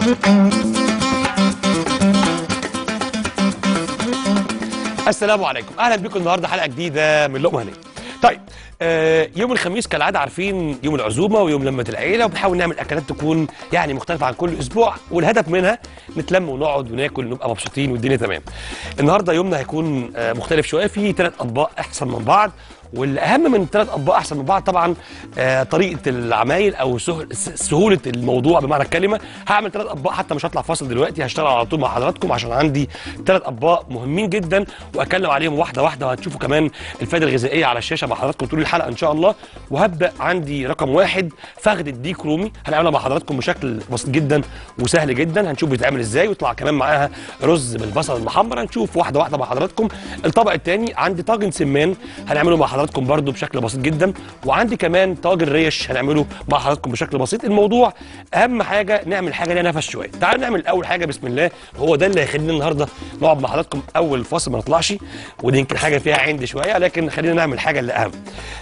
السلام عليكم اهلا بكم النهارده حلقه جديده من لقمه هنيه طيب آه يوم الخميس كالعاده عارفين يوم العزومه ويوم لمه العيله وبنحاول نعمل اكلات تكون يعني مختلفه عن كل اسبوع والهدف منها نتلم ونقعد وناكل ونبقى مبسوطين والدنيا تمام النهارده يومنا هيكون آه مختلف شويه فيه ثلاث اطباق احسن من بعض والاهم من ثلاث اطباق احسن من بعض طبعا آه طريقه العمايل او سهل سهوله الموضوع بمعنى الكلمه هعمل ثلاث اطباق حتى مش هطلع فاصل دلوقتي هشتغل على طول مع حضراتكم عشان عندي ثلاث اطباق مهمين جدا واتكلم عليهم واحده واحده وهتشوفوا كمان الفائده الغذائيه على الشاشه مع حضراتكم طول الحلقه ان شاء الله وهبدا عندي رقم واحد فخد الديك رومي هنعملها مع حضراتكم بشكل بسيط جدا وسهل جدا هنشوف بيتعمل ازاي ويطلع كمان معاها رز بالبصل المحمر هنشوف واحده واحده مع حضراتكم الطبق الثاني عندي طاجن سمان هنعمله مع حضراتكم برده بشكل بسيط جدا وعندي كمان طاجن ريش هنعمله مع حضراتكم بشكل بسيط الموضوع اهم حاجه نعمل حاجه ليها نفس شويه تعالوا نعمل اول حاجه بسم الله هو ده اللي هيخلينا النهارده نقعد مع حضراتكم اول فاصل ما نطلعش ودي يمكن حاجه فيها عندي شويه لكن خلينا نعمل حاجه اللي اهم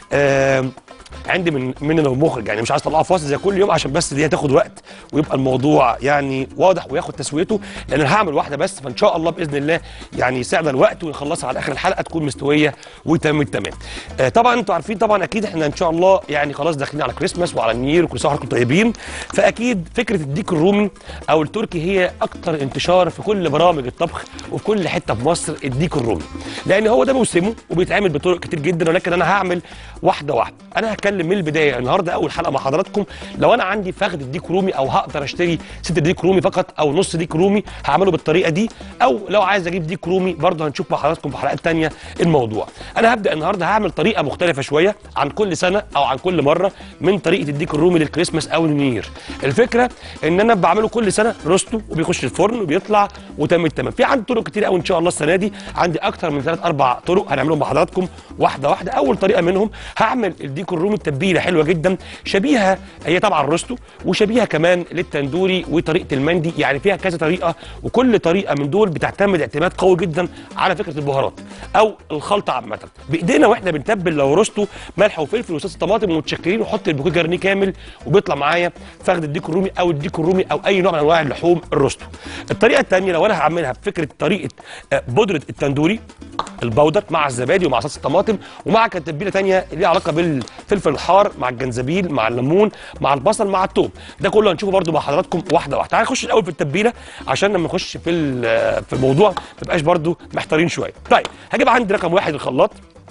آه عندي من مننا ومخرج يعني مش عايز اطلعه فاصل زي كل يوم عشان بس دي هتاخد وقت ويبقى الموضوع يعني واضح وياخد تسويته لان انا هعمل واحده بس فان شاء الله باذن الله يعني يساعدنا الوقت ونخلصها على اخر الحلقه تكون مستويه وتمام التمام. آه طبعا انتوا عارفين طبعا اكيد احنا ان شاء الله يعني خلاص داخلين على كريسماس وعلى النير وكل سنه وحضراتكم طيبين فاكيد فكره الديك الرومي او التركي هي اكتر انتشار في كل برامج الطبخ وفي كل حته في مصر الديك الرومي لان هو ده موسمه وبيتعمل بطرق كتير جدا ولكن انا هعمل واحده واحده انا هتكلم من البدايه النهارده اول حلقه مع حضراتكم لو انا عندي فخد الديك رومي او هقدر اشتري ست ديك رومي فقط او نص ديك رومي هعمله بالطريقه دي او لو عايز اجيب ديك رومي برضه هنشوف مع حضراتكم في حلقات تانية الموضوع انا هبدا النهارده هعمل طريقه مختلفه شويه عن كل سنه او عن كل مره من طريقه الديك الرومي للكريسماس او النير الفكره ان انا بعمله كل سنه روستو وبيخش الفرن وبيطلع وتم التمام في عندي طرق كتير قوي ان شاء الله السنه دي عندي اكتر من ثلاث اربع طرق هنعملهم مع حضراتكم واحده واحده اول طريقه منهم هعمل الديك الرومي التتبيله حلوه جدا شبيهه هي طبعا روستو وشبيهه كمان للتندوري وطريقه المندي يعني فيها كذا طريقه وكل طريقه من دول بتعتمد اعتماد قوي جدا على فكره البهارات او الخلطه عامه بايدينا واحنا بنتبل لو روستو ملح وفلفل وصوص طماطم ومتشكرين وحط البوكيه جرنيه كامل وبيطلع معايا فخد الديك الرومي او الديك الرومي او اي نوع من انواع اللحوم الروستو الطريقه الثانيه لو انا هعملها بفكره طريقه بودره التندوري البودر مع الزبادي ومع صوص الطماطم ومع تتبيله ثانيه ليها علاقه بالفلفل الحار مع الجنزبيل مع الليمون مع البصل مع الثوم ده كله هنشوفه برده مع حضراتكم واحده واحده تعالى نخش الاول في التتبيله عشان لما نخش في في الموضوع ما تبقاش برده محتارين شويه طيب هجيب عندي رقم واحد الخلاط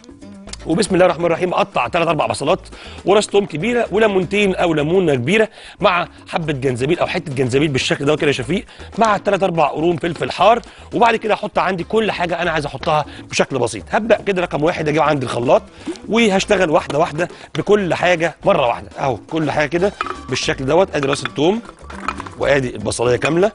وبسم الله الرحمن الرحيم اقطع ثلاث اربع بصلات وراس توم كبيره وليمونتين او ليمونه كبيره مع حبه جنزبيل او حته جنزبيل بالشكل ده كده يا شفيق مع ثلاث اربع قرون فلفل حار وبعد كده احط عندي كل حاجه انا عايز احطها بشكل بسيط هبدا كده رقم واحد اجيب عندي الخلاط وهشتغل واحده واحده بكل حاجه مره واحده اهو كل حاجه كده بالشكل دوت ادي راس التوم وادي البصلايه كامله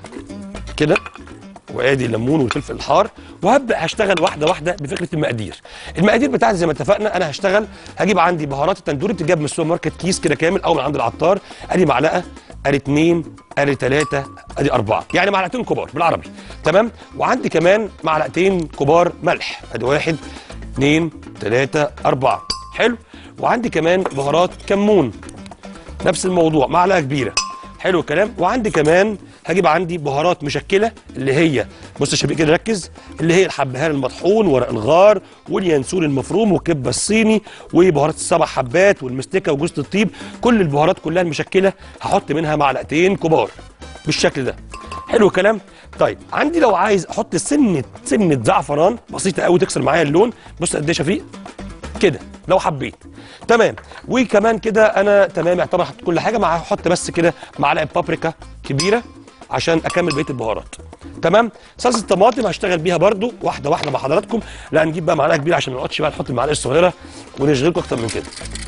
كده وادي الليمون والفلفل الحار وهبدا هشتغل واحده واحده بفكره المقادير المقادير بتاعتي زي ما اتفقنا انا هشتغل هجيب عندي بهارات التندوري بتتجاب من السوبر ماركت كيس كده كامل او من عند العطار ادي معلقه ادي اثنين ادي ثلاثه ادي اربعه يعني معلقتين كبار بالعربي تمام وعندي كمان معلقتين كبار ملح ادي واحد اثنين ثلاثه اربعه حلو وعندي كمان بهارات كمون نفس الموضوع معلقه كبيره حلو الكلام وعندي كمان هجيب عندي بهارات مشكله اللي هي بص يا شباب كده ركز اللي هي الحبهان المطحون ورق الغار واليانسون المفروم والكبه الصيني وبهارات السبع حبات والمستكه وجوز الطيب كل البهارات كلها المشكله هحط منها معلقتين كبار بالشكل ده حلو الكلام طيب عندي لو عايز احط سنه سنه زعفران بسيطه قوي تكسر معايا اللون بص قد ايه يا شفيق كده لو حبيت تمام وكمان كده انا تمام يعتبر حط كل حاجه مع احط بس كده معلقه بابريكا كبيره عشان اكمل بقيه البهارات تمام صلصه الطماطم هشتغل بيها برده واحده واحده مع حضراتكم لا نجيب بقى معلقه كبيره عشان ما نقعدش بقى نحط المعلقه الصغيره ونشغلكم اكتر من كده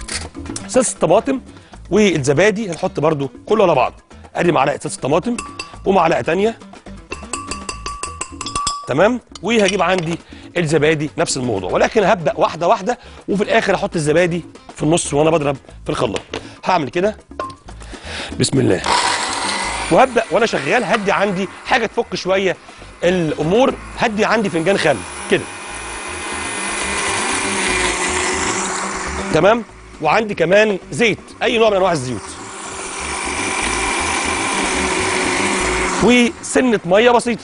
صلصه الطماطم والزبادي هنحط برده كله على بعض ادي معلقه صلصه طماطم ومعلقه ثانيه تمام وهجيب عندي الزبادي نفس الموضوع ولكن هبدا واحده واحده وفي الاخر احط الزبادي في النص وانا بضرب في الخلاط هعمل كده بسم الله وهبدا وانا شغال هدي عندي حاجه تفك شويه الامور هدي عندي فنجان خل كده تمام وعندي كمان زيت اي نوع من انواع الزيوت وسنه ميه بسيطه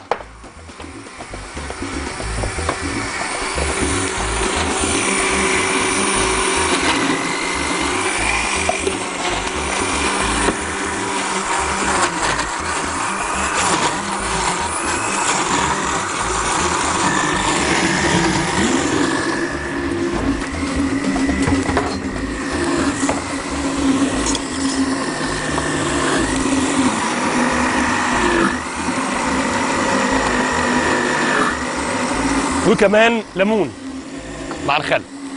وكمان ليمون مع الخل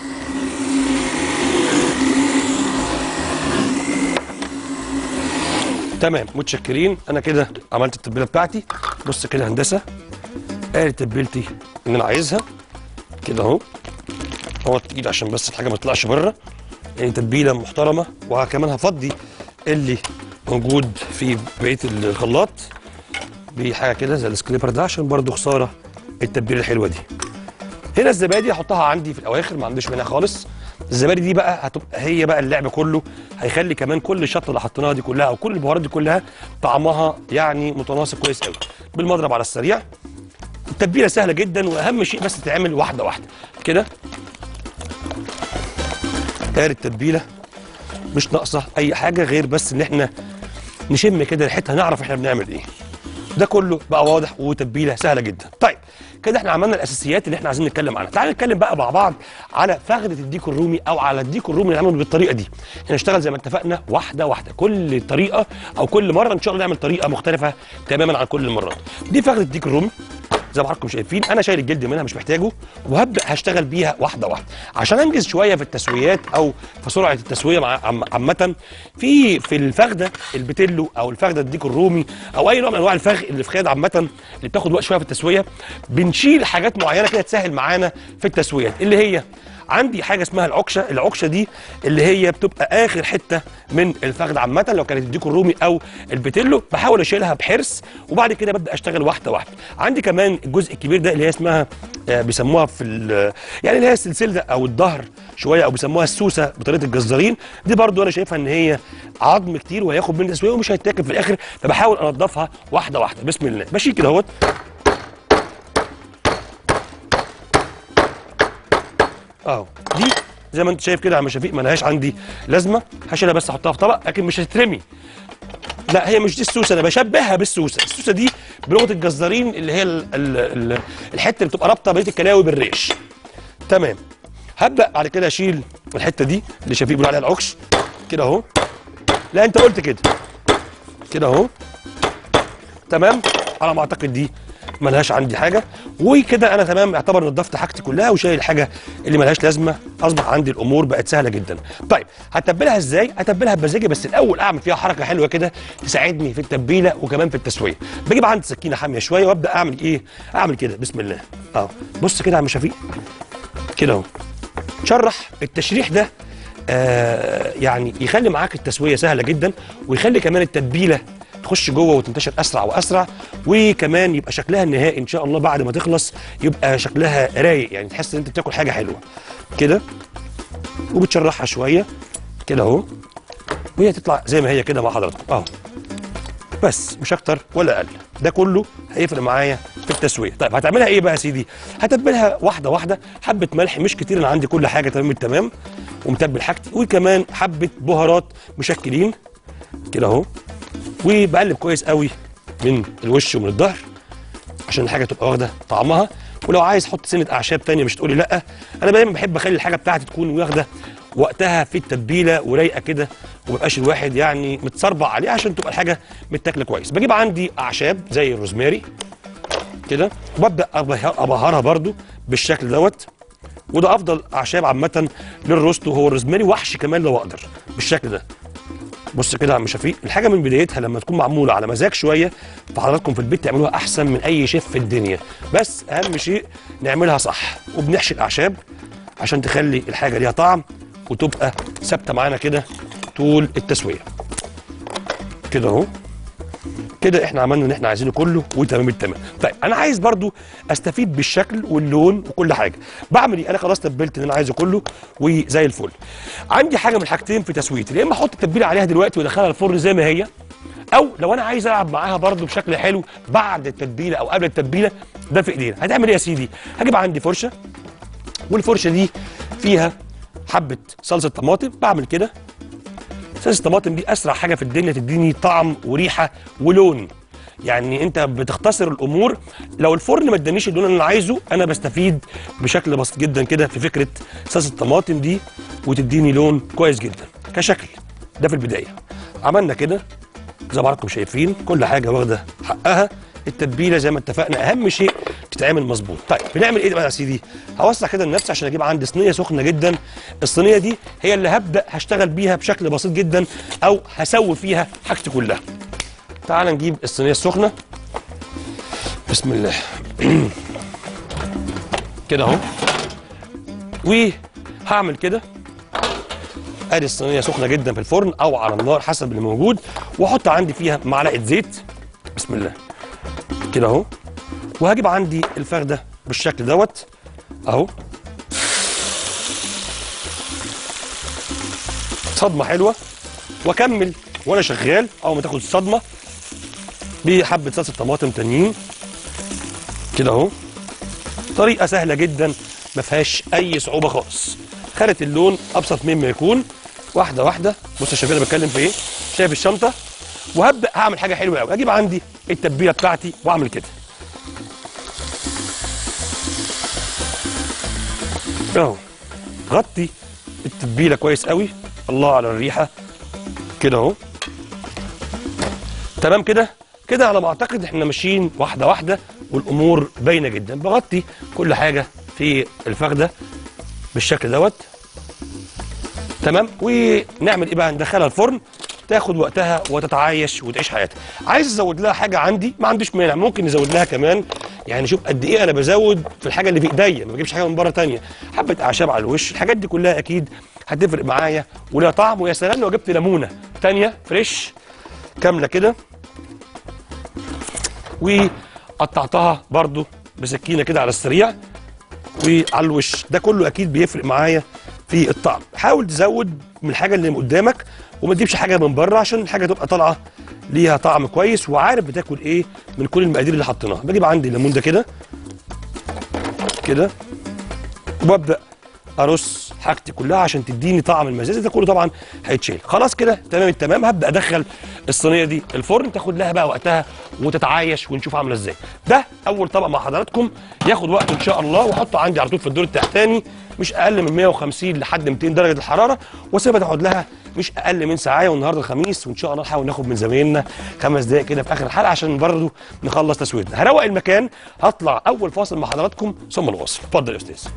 تمام متشكرين انا كده عملت التتبيله بتاعتي بص كده هندسه ادي تتبيلتي اللي انا عايزها كده اهو هو تقيل عشان بس الحاجه ما تطلعش بره يعني تتبيله محترمه وكمان هفضي اللي موجود في بقيه الخلاط بحاجه كده زي السكريبر ده عشان برضو خساره التتبيله الحلوه دي هنا الزبادي هحطها عندي في الاواخر ما عنديش منها خالص الزبادي دي بقى هتبقى هي بقى اللعب كله هيخلي كمان كل الشطه اللي حطيناها دي كلها او كل البهارات دي كلها طعمها يعني متناسق كويس قوي بالمضرب على السريع التتبيله سهله جدا واهم شيء بس تتعمل واحده واحده كده تاري التتبيله مش ناقصه اي حاجه غير بس ان احنا نشم كده ريحتها نعرف احنا بنعمل ايه ده كله بقى واضح وتتبيله سهله جدا طيب كده احنا عملنا الاساسيات اللي احنا عايزين نتكلم عنها تعال نتكلم بقى مع بعض على فخده الديك الرومي او على الديك الرومي اللي عمله بالطريقه دي احنا نشتغل زي ما اتفقنا واحده واحده كل طريقه او كل مره ان شاء الله نعمل طريقه مختلفه تماما عن كل المرات دي فخده الديك الرومي زي ما حضراتكم شايفين انا شايل الجلد منها مش محتاجه وهبدا هشتغل بيها واحده واحده عشان انجز شويه في التسويات او في سرعه التسويه مع عم- عامه في في الفخده البتلو او الفخده الديك الرومي او اي نوع من انواع الفخ اللي في خياد عامه اللي بتاخد وقت شويه في التسويه بنشيل حاجات معينه كده تسهل معانا في التسويات اللي هي عندي حاجه اسمها العكشه العكشه دي اللي هي بتبقى اخر حته من الفخذ عامه لو كانت الديك الرومي او البتلو بحاول اشيلها بحرص وبعد كده ببدا اشتغل واحده واحده عندي كمان الجزء الكبير ده اللي هي اسمها آه، بيسموها في ال- يعني اللي هي السلسله او الظهر شويه او بيسموها السوسه بطريقه الجزارين دي برضو انا شايفها ان هي عظم كتير وهياخد مني تسويه ومش هيتاكل في الاخر فبحاول انضفها واحده واحده بسم الله ماشي كده اهوت اهو دي زي ما انت شايف كده يا عم شفيق ملهاش عندي لازمه هشيلها بس احطها في طبق لكن مش هتترمي لا هي مش دي السوسه انا بشبهها بالسوسه السوسه دي بلغه الجزارين اللي هي ال ال ال الحته اللي بتبقى رابطه بقيه الكلاوي بالريش تمام هبدا بعد كده اشيل الحته دي اللي شفيق بيقول عليها العكش كده اهو لا انت قلت كده كده اهو تمام على ما اعتقد دي ملهاش عندي حاجه وكده انا تمام اعتبر نضفت حاجتي كلها وشايل الحاجه اللي ملهاش لازمه اصبح عندي الامور بقت سهله جدا طيب هتبلها ازاي هتبلها بمزاجي بس الاول اعمل فيها حركه حلوه كده تساعدني في التتبيله وكمان في التسويه بجيب عندي سكينه حاميه شويه وابدا اعمل ايه اعمل كده بسم الله اهو بص كده يا عم شفيق كده اهو شرح التشريح ده آه يعني يخلي معاك التسويه سهله جدا ويخلي كمان التتبيله تخش جوه وتنتشر اسرع واسرع وكمان يبقى شكلها النهائي ان شاء الله بعد ما تخلص يبقى شكلها رايق يعني تحس ان انت بتاكل حاجه حلوه كده وبتشرحها شويه كده اهو وهي تطلع زي ما هي كده مع حضراتكم اهو بس مش اكتر ولا اقل ده كله هيفرق معايا في التسويه طيب هتعملها ايه بقى يا سيدي هتبلها واحده واحده حبه ملح مش كتير انا عندي كل حاجه تمام التمام ومتبل حاجتي وكمان حبه بهارات مشكلين كده اهو وبقلب كويس قوي من الوش ومن الظهر عشان الحاجه تبقى واخده طعمها ولو عايز حط سنه اعشاب تانية مش تقولي لا انا دايما بحب اخلي الحاجه بتاعتي تكون واخده وقتها في التتبيله ورايقه كده ومبقاش الواحد يعني متصربع عليه عشان تبقى الحاجه متاكله كويس بجيب عندي اعشاب زي الروزماري كده وببدا أبه- ابهرها برده بالشكل دوت وده افضل اعشاب عامه للروست وهو الروزماري وحش كمان لو اقدر بالشكل ده بص كده يا عم شفيق الحاجه من بدايتها لما تكون معموله على مزاج شويه فحضراتكم في البيت تعملوها احسن من اي شيف في الدنيا بس اهم شيء نعملها صح وبنحشي الاعشاب عشان تخلي الحاجه ليها طعم وتبقى ثابته معانا كده طول التسويه كده اهو كده احنا عملنا اللي احنا عايزينه كله وتمام التمام طيب انا عايز برضو استفيد بالشكل واللون وكل حاجه بعمل ايه انا خلاص تبلت اللي انا عايزه كله وزي الفل عندي حاجه من الحاجتين في تسويتي يا اما احط التتبيله عليها دلوقتي وادخلها الفرن زي ما هي او لو انا عايز العب معاها برضو بشكل حلو بعد التتبيله او قبل التتبيله ده في ايدينا هتعمل ايه يا سيدي هجيب عندي فرشه والفرشه دي فيها حبه صلصه طماطم بعمل كده صلصه الطماطم دي اسرع حاجه في الدنيا تديني طعم وريحه ولون يعني انت بتختصر الامور لو الفرن ما ادانيش اللون اللي انا عايزه انا بستفيد بشكل بسيط جدا كده في فكره صلصه الطماطم دي وتديني لون كويس جدا كشكل ده في البدايه عملنا كده زي ما حضراتكم شايفين كل حاجه واخده حقها التتبيله زي ما اتفقنا اهم شيء تتعمل مظبوط طيب بنعمل ايه بقى يا سيدي هوسع كده لنفسي عشان اجيب عندي صينيه سخنه جدا الصينيه دي هي اللي هبدا هشتغل بيها بشكل بسيط جدا او هسوي فيها حاجتي كلها تعال نجيب الصينيه السخنه بسم الله كده اهو وهعمل كده ادي الصينيه سخنه جدا في الفرن او على النار حسب اللي موجود واحط عندي فيها معلقه زيت بسم الله كده اهو وهجيب عندي الفخده بالشكل دوت اهو صدمه حلوه واكمل وانا شغال اول ما تاخد الصدمه بحبه صلصه طماطم تانيين كده اهو طريقه سهله جدا ما فيهاش اي صعوبه خالص خدت اللون ابسط مما يكون واحده واحده بص يا شباب انا بتكلم في ايه شايف الشنطه وهبدا هعمل حاجه حلوه قوي اجيب عندي التتبيله بتاعتي واعمل كده اهو غطي التتبيله كويس قوي الله على الريحه كده اهو تمام كده كده على ما اعتقد احنا ماشيين واحده واحده والامور باينه جدا بغطي كل حاجه في الفخده بالشكل دوت تمام ونعمل ايه بقى ندخلها الفرن تاخد وقتها وتتعايش وتعيش حياتها عايز ازود لها حاجه عندي ما عنديش مانع ممكن نزود لها كمان يعني شوف قد ايه انا بزود في الحاجه اللي في ايديا ما بجيبش حاجه من بره تانية حبه اعشاب على الوش الحاجات دي كلها اكيد هتفرق معايا ولها طعم ويا سلام لو جبت ليمونه تانية فريش كامله كده وقطعتها برضو بسكينه كده على السريع وعلى الوش ده كله اكيد بيفرق معايا في الطعم حاول تزود من الحاجه اللي قدامك وما تجيبش حاجه من بره عشان الحاجه تبقى طالعه ليها طعم كويس وعارف بتاكل ايه من كل المقادير اللي حطيناها بجيب عندي الليمون ده كده كده وببدا ارص حاجتي كلها عشان تديني طعم المزازه ده كله طبعا هيتشيل خلاص كده تمام التمام هبدا ادخل الصينيه دي الفرن تاخد لها بقى وقتها وتتعايش ونشوف عامله ازاي ده اول طبق مع حضراتكم ياخد وقت ان شاء الله واحطه عندي على طول في الدور التحتاني مش اقل من 150 لحد 200 درجه الحراره واسيبها تاخد لها مش اقل من ساعه والنهارده الخميس وان شاء الله نحاول ناخد من زمايلنا خمس دقائق كده في اخر الحلقه عشان برضه نخلص تسويتنا هروق المكان هطلع اول فاصل مع حضراتكم ثم الوصل اتفضل يا استاذ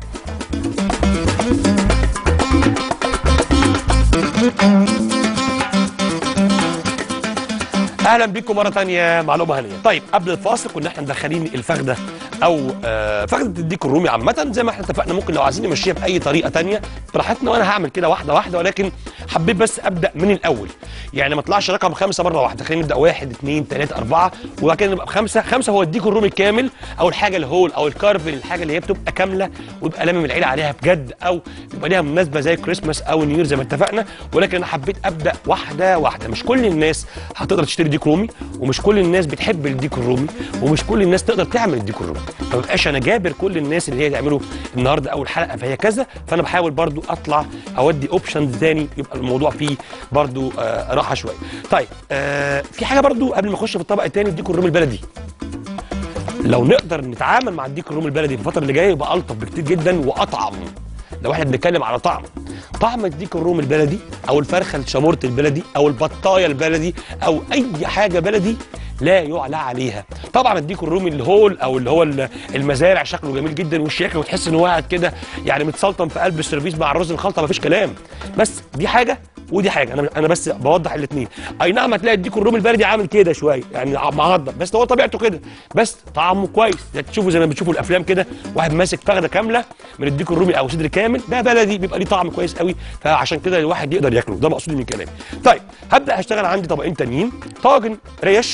اهلا بيكم مره تانية معلومه هنيه طيب قبل الفاصل كنا احنا مدخلين الفخده او آه فخده الديك الرومي عامه زي ما احنا اتفقنا ممكن لو عايزين نمشيها باي طريقه تانية براحتنا وانا هعمل كده واحده واحده ولكن حبيت بس ابدا من الاول يعني ما اطلعش رقم خمسه مره واحده خلينا نبدا واحد اثنين ثلاثه اربعه وبعد كده نبقى بخمسه خمسه هو الديك الرومي الكامل او الحاجه الهول او الكارفل الحاجه اللي هي بتبقى كامله ويبقى لامم العيله عليها بجد او يبقى ليها مناسبه زي كريسماس او نيو زي ما اتفقنا ولكن انا حبيت ابدا واحده واحده مش كل الناس هتقدر تشتري ديك رومي ومش كل الناس بتحب الديك الرومي ومش كل الناس تقدر تعمل الديك الرومي ما ببقاش انا جابر كل الناس اللي هي تعملوا النهارده اول حلقه فهي كذا فانا بحاول برضو اطلع اودي اوبشنز تاني يبقى الموضوع فيه برضو آه راحه شويه طيب آه في حاجه برضو قبل ما اخش في الطبق التاني الديك الرومي البلدي لو نقدر نتعامل مع الديك الرومي البلدي في الفتره اللي جايه يبقى الطف بكتير جدا واطعم لو احنا بنتكلم على طعم طعم الديك الرومي البلدي او الفرخه الشامورة البلدي او البطايه البلدي او اي حاجه بلدي لا يعلى عليها طبعا الديك الرومي الهول او اللي هو المزارع شكله جميل جدا والشياكه وتحس ان هو قاعد كده يعني متسلطن في قلب السيرفيس مع الرز الخلطه مفيش كلام بس دي حاجه ودي حاجه انا انا بس بوضح الاثنين اي نعم هتلاقي الديك الرومي البلدي عامل كده شويه يعني معضل بس هو طبيعته كده بس طعمه كويس يعني تشوفوا زي ما بتشوفوا الافلام كده واحد ماسك فخده كامله من الديك الرومي او صدر كامل ده بلدي بيبقى ليه طعم كويس قوي فعشان كده الواحد يقدر ياكله ده مقصودي من كلامي طيب هبدا هشتغل عندي طبقين تانيين طاجن ريش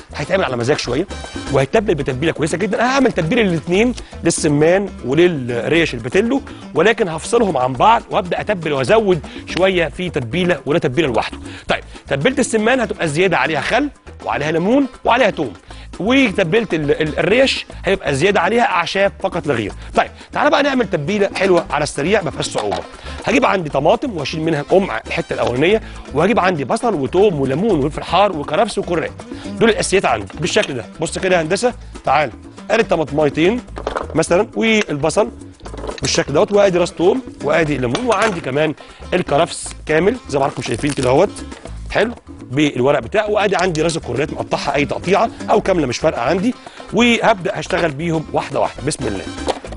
هيتعمل على مزاج شويه وهيتبل بتتبيله كويسه جدا انا هعمل تتبيله للاثنين للسمان وللريش البتلو ولكن هفصلهم عن بعض وابدا اتبل وازود شويه في تتبيله ولا تتبيله لوحده طيب تتبيله السمان هتبقى زياده عليها خل وعليها ليمون وعليها توم وتتبيله ال- ال- الريش هيبقى زياده عليها اعشاب فقط لا غير طيب تعالى بقى نعمل تتبيله حلوه على السريع ما فيهاش صعوبه هجيب عندي طماطم واشيل منها القمع الحته الاولانيه وهجيب عندي بصل وتوم وليمون وفلفل حار وكرفس وكرات دول الاساسيات عندي بالشكل ده بص كده يا هندسه تعال ادي الطماطمايتين مثلا والبصل بالشكل دوت وادي راس توم وادي ليمون وعندي كمان الكرفس كامل زي ما حضراتكم شايفين كده اهوت حلو بالورق بتاعه وادي عندي راس الكورنيت مقطعها اي تقطيعه او كامله مش فارقه عندي وهبدا هشتغل بيهم واحده واحده بسم الله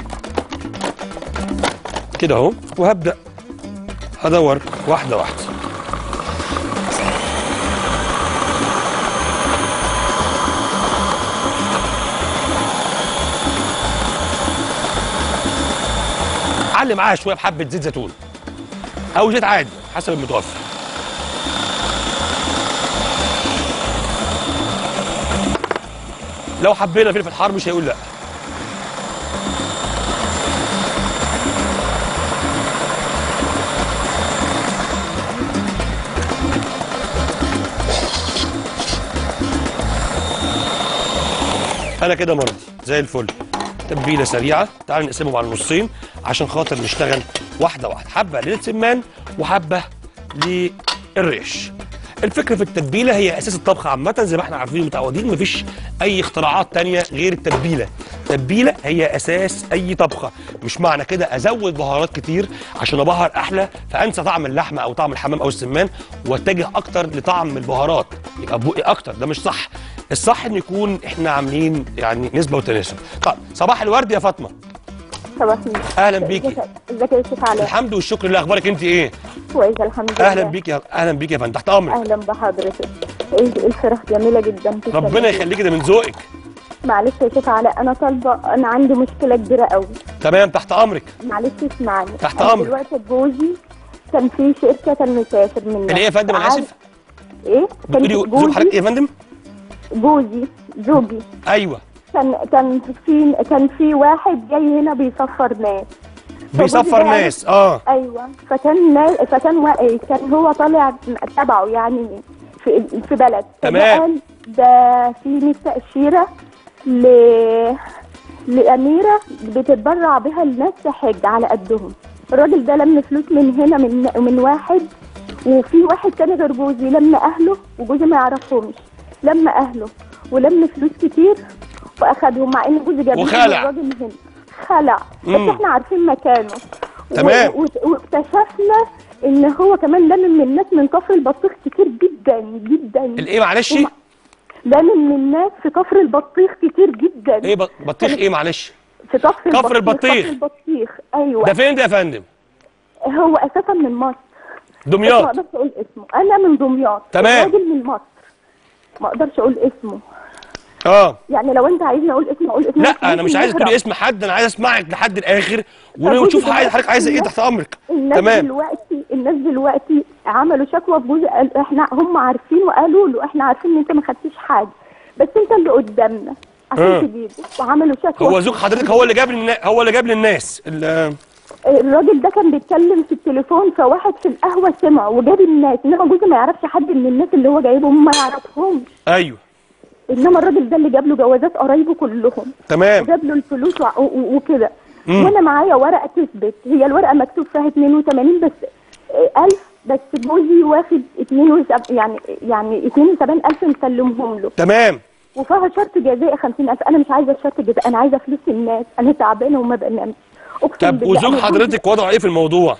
كده اهو وهبدا هدور واحده واحده علي معاها شويه بحبه زيت زيتون او زيت عادي حسب المتوفر لو حبينا فلفل حار مش هيقول لا انا كده مرضي زي الفل تتبيله سريعه تعالوا نقسمهم على النصين عشان خاطر نشتغل واحده واحده حبه للسمان وحبه للريش الفكره في التتبيله هي اساس الطبخ عامه زي ما احنا عارفين متعودين مفيش اي اختراعات تانية غير التتبيله التتبيله هي اساس اي طبخه مش معنى كده ازود بهارات كتير عشان ابهر احلى فانسى طعم اللحمه او طعم الحمام او السمان واتجه اكتر لطعم البهارات يبقى بقي اكتر ده مش صح الصح ان يكون احنا عاملين يعني نسبه وتناسب طب صباح الورد يا فاطمه صباح النور أهلاً بيكي. ازيك ازيك يا شيخ علاء الحمد والشكر لله اخبارك انت ايه كويسه الحمد لله اهلا بيك يا اهلا بيك يا فندم تحت امرك اهلا بحضرتك ايه الفراخ جميله جدا تسلم ربنا ايدك. يخليكي ده من ذوقك معلش يا شيخ علاء انا طالبه انا عندي مشكله كبيره قوي تمام تحت امرك معلش اسمعني تحت أنا أمرك. دلوقتي جوزي كان في شركه كان مسافر منها اللي ايه يا فندم انا عاد- اسف ايه بتقولي كان زوج حضرتك ايه جوزي يا فندم جوزي زوجي ايوه كان كان في كان في واحد جاي هنا بيسفر ناس بيسفر فجوزي ده ناس اه ايوه فكان نا... فكان و... كان هو طالع تبعه يعني في في بلد تمام. فقال ده في مية تأشيرة ل... لأميرة بتتبرع بها الناس تحج على قدهم الراجل ده لم فلوس من هنا من من واحد وفي واحد تاني غير جوزي لم أهله وجوزي ما يعرفهمش لم أهله ولم فلوس كتير وأخدهم مع إن جوزي جاب لهم وخلع. الراجل هنا خلع مم. بس احنا عارفين مكانه تمام. و- و- واكتشفنا ان هو كمان لمم من الناس من كفر البطيخ كتير جدا جدا الايه معلش ومع- لمم من الناس في كفر البطيخ كتير جدا ايه ب- بطيخ ايه معلش في كفر كفر البطيخ. كفر البطيخ ايوه ده فين ده يا فندم هو اساسا من مصر بس ما دمياط اقدرش اقول اسمه انا من دمياط تمام. الراجل من مصر ما اقدرش اقول اسمه اه يعني لو انت عايزني اقول اسمه اقول اسمه لا بس انا ممكن مش عايز نهرب. تقولي اسم حد انا عايز اسمعك لحد الاخر فجوزي ونشوف دلوقتي عايز- حضرتك عايزه ايه الناس- تحت امرك الناس تمام دلوقتي الناس دلوقتي عملوا شكوى في جوزي قال احنا هم عارفين وقالوا له احنا عارفين ان انت ما خدتش حاجه بس انت اللي قدامنا عشان آه. تجيبه وعملوا شكوى هو زوج حضرتك هو اللي جاب للناس هو اللي جاب للناس ال- الراجل ده كان بيتكلم في التليفون فواحد في القهوه سمع وجاب الناس انما جوزي ما يعرفش حد من الناس اللي هو جايبهم ما يعرفهمش ايوه انما الراجل ده اللي جاب له جوازات قرايبه كلهم تمام وجاب له الفلوس وع- و- و- وكده مم. وانا معايا ورقه تثبت هي الورقه مكتوب فيها 82 بس آه، 1000 بس جوزي واخد 72 يعني يعني 72000 مسلمهم له تمام وفيها شرط جزائي 50000 انا مش عايزه الشرط الجزائي انا عايزه فلوس الناس انا تعبانه وما بنامش اقسم طب بالله وزوج أنا جوزي حضرتك وضعه ايه في الموضوع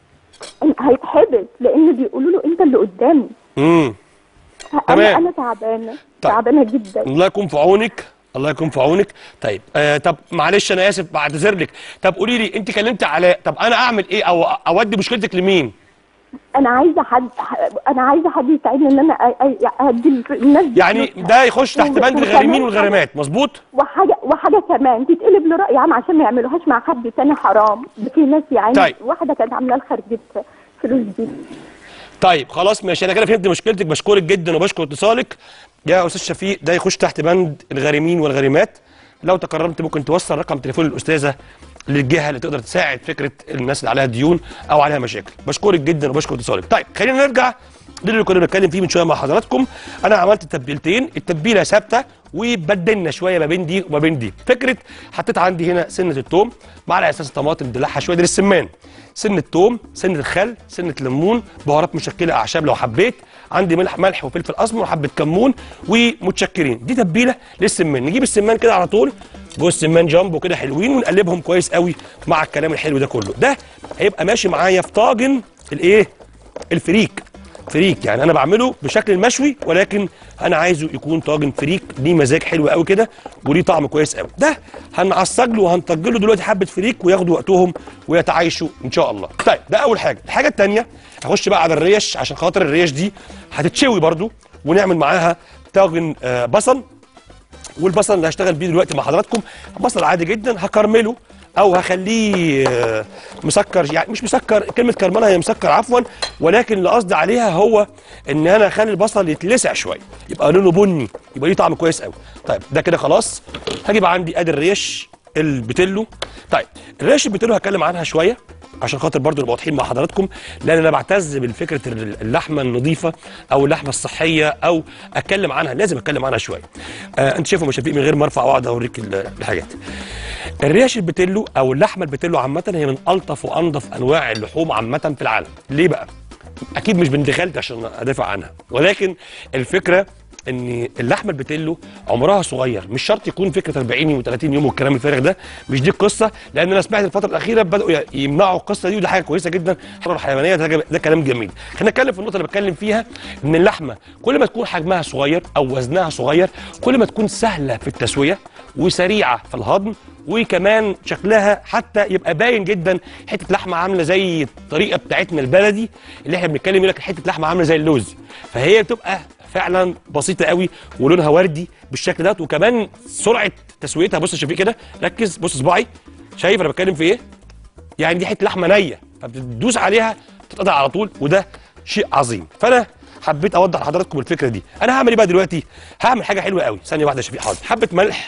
هيتحبس لان بيقولوا له انت اللي قدامي امم انا تمام. انا تعبانه طيب. تعبانه جدا الله يكون في عونك الله يكون في عونك طيب آه طب معلش انا اسف بعتذر لك طب قولي لي انت كلمت علاء طب انا اعمل ايه او اودي مشكلتك لمين انا عايزه حد انا عايزه حد يساعدني ان انا أ- أ- ادي الناس دي يعني فلوسها. ده يخش تحت و- بند وكمان الغارمين حاجة- والغارمات مظبوط وحاجه وحاجه كمان تتقلب لراي عام عشان ما يعملوهاش مع حد تاني حرام ده في ناس يعني طيب. واحده كانت عامله لها خرجت فلوس دي طيب خلاص ماشي انا كده فهمت مشكلتك بشكرك جدا وبشكر اتصالك يا استاذ شفيق ده يخش تحت بند الغارمين والغارمات لو تكرمت ممكن توصل رقم تليفون الاستاذه للجهه اللي تقدر تساعد فكره الناس اللي عليها ديون او عليها مشاكل بشكرك جدا وبشكر اتصالك طيب خلينا نرجع للي كنا بنتكلم فيه من شويه مع حضراتكم انا عملت تتبيلتين التتبيله ثابته وبدلنا شويه ما بين دي وما بين دي فكره حطيت عندي هنا سنه الثوم معلقه اساس طماطم دلعها شويه دي للسمان سنه ثوم سنه الخل سنه ليمون بهارات مشكله اعشاب لو حبيت عندي ملح ملح وفلفل اسمر وحبه كمون ومتشكرين دي تتبيله للسمان نجيب السمان كده على طول جوه السمان جامبو كده حلوين ونقلبهم كويس قوي مع الكلام الحلو ده كله ده هيبقى ماشي معايا في طاجن الايه الفريك فريك يعني انا بعمله بشكل المشوي ولكن انا عايزه يكون طاجن فريك ليه مزاج حلو قوي كده وليه طعم كويس قوي ده هنعصج له وهنطج له دلوقتي حبه فريك وياخدوا وقتهم ويتعايشوا ان شاء الله طيب ده اول حاجه الحاجه الثانيه هخش بقى على الريش عشان خاطر الريش دي هتتشوي برده ونعمل معاها طاجن آه بصل والبصل اللي هشتغل بيه دلوقتي مع حضراتكم بصل عادي جدا هكرمله او هخليه آه، مسكر يعني مش مسكر كلمه كرمله هي مسكر عفوا ولكن اللي قصدي عليها هو ان انا اخلي البصل يتلسع شويه يبقى لونه بني يبقى ليه طعم كويس قوي طيب ده كده خلاص هجيب عندي ادي الريش البتلو طيب الريش البتلو هتكلم عنها شويه عشان خاطر برضو نبقى واضحين مع حضراتكم لان انا بعتز بالفكره اللحمه النظيفه او اللحمه الصحيه او اتكلم عنها لازم اتكلم عنها شويه آه انت شايفه مش شفيق من غير ما ارفع واقعد اوريك ال- الحاجات الريش البتلو او اللحمه البتلو عامه هي من الطف وانظف انواع اللحوم عامه في العالم ليه بقى اكيد مش بنت خالتي عشان ادافع عنها ولكن الفكره ان اللحمه البتلو عمرها صغير مش شرط يكون فكره 40 و30 يوم والكلام الفارغ ده مش دي القصه لان انا سمعت الفتره الاخيره بداوا ي- يمنعوا القصه دي ودي حاجه كويسه جدا الحرة الحيوانيه ده, ده كلام جميل خلينا نتكلم في النقطه اللي بتكلم فيها ان اللحمه كل ما تكون حجمها صغير او وزنها صغير كل ما تكون سهله في التسويه وسريعه في الهضم وكمان شكلها حتى يبقى باين جدا حته لحمه عامله زي الطريقه بتاعتنا البلدي اللي احنا بنتكلم يقول لك حته لحمه عامله زي اللوز فهي بتبقى فعلا بسيطه قوي ولونها وردي بالشكل ده وكمان سرعه تسويتها بص يا شفيق كده ركز بص صباعي شايف انا بتكلم في ايه يعني دي حته لحمه نيه فبتدوس عليها تتقطع على طول وده شيء عظيم فانا حبيت اوضح لحضراتكم الفكره دي انا هعمل ايه بقى دلوقتي هعمل حاجه حلوه قوي ثانيه واحده يا شفيق حاضر حبه ملح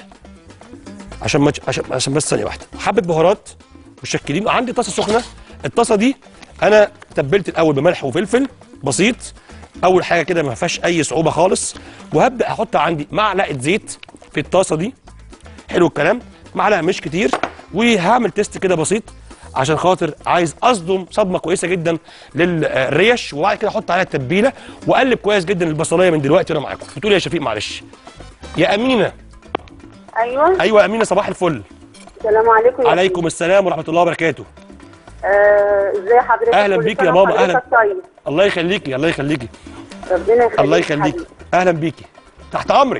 عشان ما عشان عشان بس ثانيه واحده حبه بهارات مشكلين وعندي طاسه سخنه الطاسه دي انا تبلت الاول بملح وفلفل بسيط اول حاجه كده ما فيهاش اي صعوبه خالص وهبدا احط عندي معلقه زيت في الطاسه دي حلو الكلام معلقه مش كتير وهعمل تيست كده بسيط عشان خاطر عايز اصدم صدمه كويسه جدا للريش وبعد كده احط عليها التتبيله واقلب كويس جدا البصلايه من دلوقتي وانا معاكم بتقول يا شفيق معلش يا امينه ايوه ايوه يا امينه صباح الفل السلام عليكم يا عليكم السلام ورحمه الله وبركاته آه، ازي حضرتك أهلا كل بيك سنة يا ماما، وحضرتك أهلا. طيب الله يخليكي الله يخليكي ربنا يخليك الله يخليكي حبيبي. اهلا بيكي تحت امرك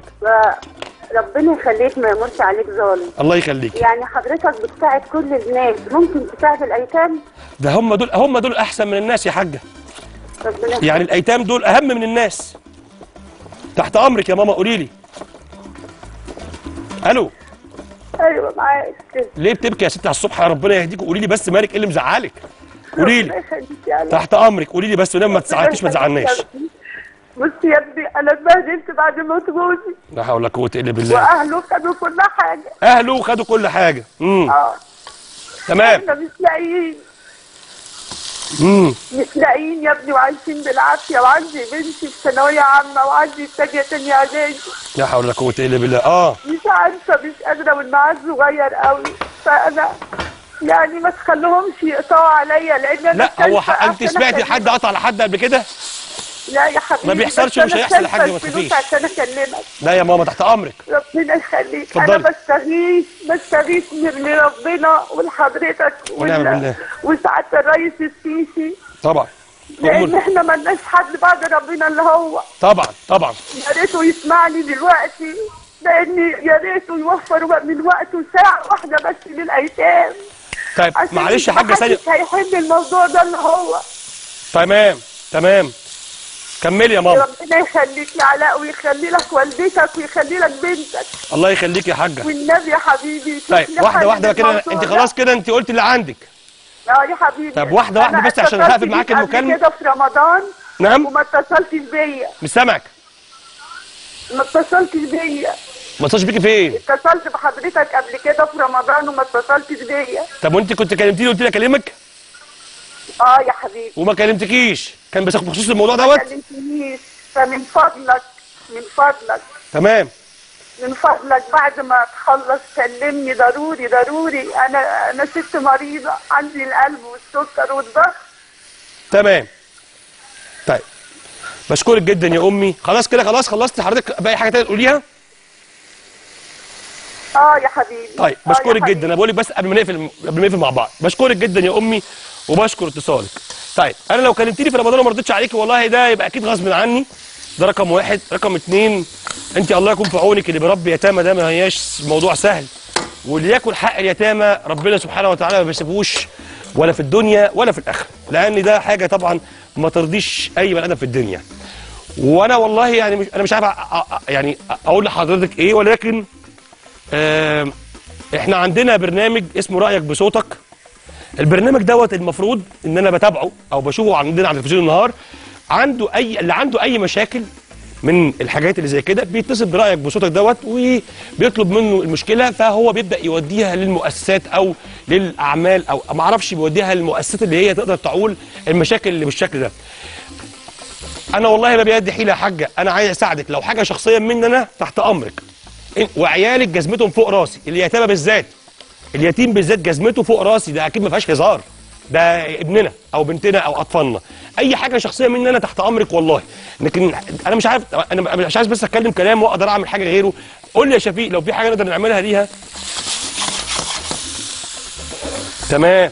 ف- ربنا يخليك ما يمرش عليك ظالم الله يخليكي يعني حضرتك بتساعد كل الناس ممكن تساعد الايتام ده هم دول هم دول احسن من الناس يا حاجه ربنا يخليك. يعني الايتام دول اهم من الناس تحت امرك يا ماما قولي لي الو ايوه معاك ليه بتبكي يا ستي على الصبح يا ربنا يهديك قولي لي بس مالك ايه اللي مزعلك قولي ربنا لي يخليك يعني تحت امرك قولي لي بس ولما ما تزعلكيش ما تزعلناش بص يا ابني انا اتبهدلت بعد موت جوزي لا حول ولا قوه الا بالله واهله خدوا كل حاجه اهله خدوا كل حاجه امم اه تمام احنا مش لاقيين امم مش لاقيين يا ابني وعايشين بالعافيه وعندي بنتي في ثانويه عامه وعندي في تانيه تانيه اعدادي لا حول ولا قوه الا بالله اه مش عارفه مش قادره والميعاد صغير قوي فانا يعني ما تخليهمش يقطعوا عليا لان انا لا هو شايفة ح... انت عشان سمعتي أكلمك. حد قطع لحد قبل كده لا يا حبيبي ما بيحصلش بس ومش أنا هيحصل يا شايفة حاجة، ما الفلوس تخافيش. عشان اكلمك لا يا ماما تحت امرك ربنا يخليك اتفضلي. انا بستغيث بستغيث من لربنا ولحضرتك ونعم بالله. وسعاده الرئيس السيسي طبعا لان أمور. احنا ملناش حد بعد ربنا اللي هو طبعا طبعا يا ريته يسمعني دلوقتي لان يا ريته يوفر من وقته ساعه واحده بس للايتام طيب عشان معلش يا حاجه ثانيه محدش هيحل الموضوع ده اللي هو تمام تمام كملي يا ماما ربنا يخليك يا علاء ويخلي لك والدتك ويخلي لك بنتك الله يخليك يا حاجه والنبي يا حبيبي طيب شوف لي واحده حل واحده كده للموضوع انت ده. خلاص كده انت قلت اللي عندك اه يا حبيبي طب واحدة واحدة أنا بس عشان اتصلت هقفل معاك بيك قبل المكالمة. كده في رمضان نعم وما اتصلتش بيا مش سامعك ما اتصلتش بيا ما اتصلش بيكي فين اتصلت بحضرتك قبل كده في رمضان وما اتصلتش بيا طب وانت كنت كلمتيني قلت لي اكلمك اه يا حبيبي وما كلمتكيش كان بس بخصوص الموضوع ما دوت كلمتنيش فمن فضلك من فضلك تمام من فضلك بعد ما تخلص كلمني ضروري ضروري انا انا ست مريضه عندي القلب والسكر والضغط تمام طيب بشكرك جدا يا امي خلاص كده خلاص خلصت حضرتك باقي حاجه تانية تقوليها اه يا حبيبي طيب آه يا بشكرك حبيبي. جدا انا بقول لك بس قبل ما نقفل قبل ما نقفل مع بعض بشكرك جدا يا امي وبشكر اتصالك طيب انا لو كلمتني في رمضان وما ردتش عليكي والله ده يبقى اكيد غصب عني ده رقم واحد رقم اتنين انت الله يكون في عونك اللي بيربي يتامى ده ما هياش موضوع سهل واللي ياكل حق اليتامى ربنا سبحانه وتعالى ما بيسيبوش ولا في الدنيا ولا في الاخره لان ده حاجه طبعا ما ترضيش اي بني ادم في الدنيا وانا والله يعني مش انا مش عارف أ- أ- أ- يعني اقول لحضرتك ايه ولكن آه احنا عندنا برنامج اسمه رايك بصوتك البرنامج دوت المفروض ان انا بتابعه او بشوفه عندنا على التلفزيون النهار عنده اي اللي عنده اي مشاكل من الحاجات اللي زي كده بيتصل برايك بصوتك دوت وبيطلب منه المشكله فهو بيبدا يوديها للمؤسسات او للاعمال او ما اعرفش بيوديها للمؤسسات اللي هي تقدر تعول المشاكل اللي بالشكل ده انا والله ما بيدي حيله يا حاجه انا عايز اساعدك لو حاجه شخصيا مني انا تحت امرك إن- وعيالك جزمتهم فوق راسي اليتامى بالذات اليتيم بالذات جزمته فوق راسي ده اكيد ما فيهاش هزار ده ابننا او بنتنا او اطفالنا اي حاجه شخصيه مني انا تحت امرك والله لكن انا مش عارف انا مش عايز بس اتكلم كلام واقدر اعمل حاجه غيره قول لي يا شفيق لو في حاجه نقدر نعملها ليها تمام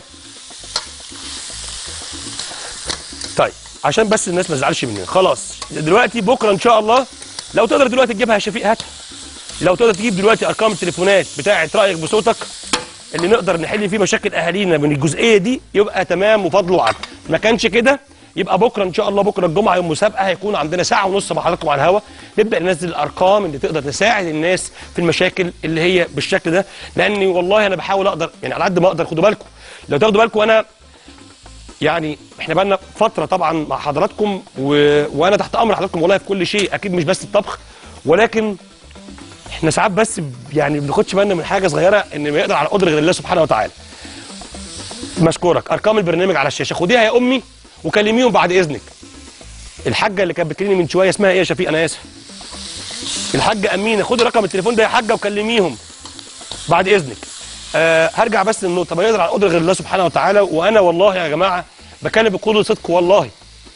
طيب عشان بس الناس ما تزعلش مننا خلاص دلوقتي بكره ان شاء الله لو تقدر دلوقتي تجيبها يا شفيق هاتها لو تقدر تجيب دلوقتي ارقام التليفونات بتاعه رايك بصوتك اللي نقدر نحل فيه مشاكل اهالينا من الجزئيه دي يبقى تمام وفضل وعدل ما كانش كده يبقى بكره ان شاء الله بكره الجمعه يوم مسابقه هيكون عندنا ساعه ونص مع حضراتكم على الهواء نبدا ننزل الارقام اللي تقدر تساعد الناس في المشاكل اللي هي بالشكل ده لاني والله انا بحاول اقدر يعني على قد ما اقدر خدوا بالكم لو تاخدوا بالكم انا يعني احنا بقالنا فتره طبعا مع حضراتكم و... وانا تحت امر حضراتكم والله في كل شيء اكيد مش بس الطبخ ولكن احنا ساعات بس ب- يعني ما بناخدش بالنا من حاجه صغيره ان ما يقدر على قدر غير الله سبحانه وتعالى مشكورك ارقام البرنامج على الشاشه خديها يا امي وكلميهم بعد اذنك الحاجه اللي كانت بتكلمني من شويه اسمها ايه يا شفيق انا اسف الحاجه امينه خدي رقم التليفون ده يا حاجه وكلميهم بعد اذنك أه هرجع بس للنقطه ما يقدر على قدر غير الله سبحانه وتعالى وانا والله يا جماعه بكلم بكل صدق والله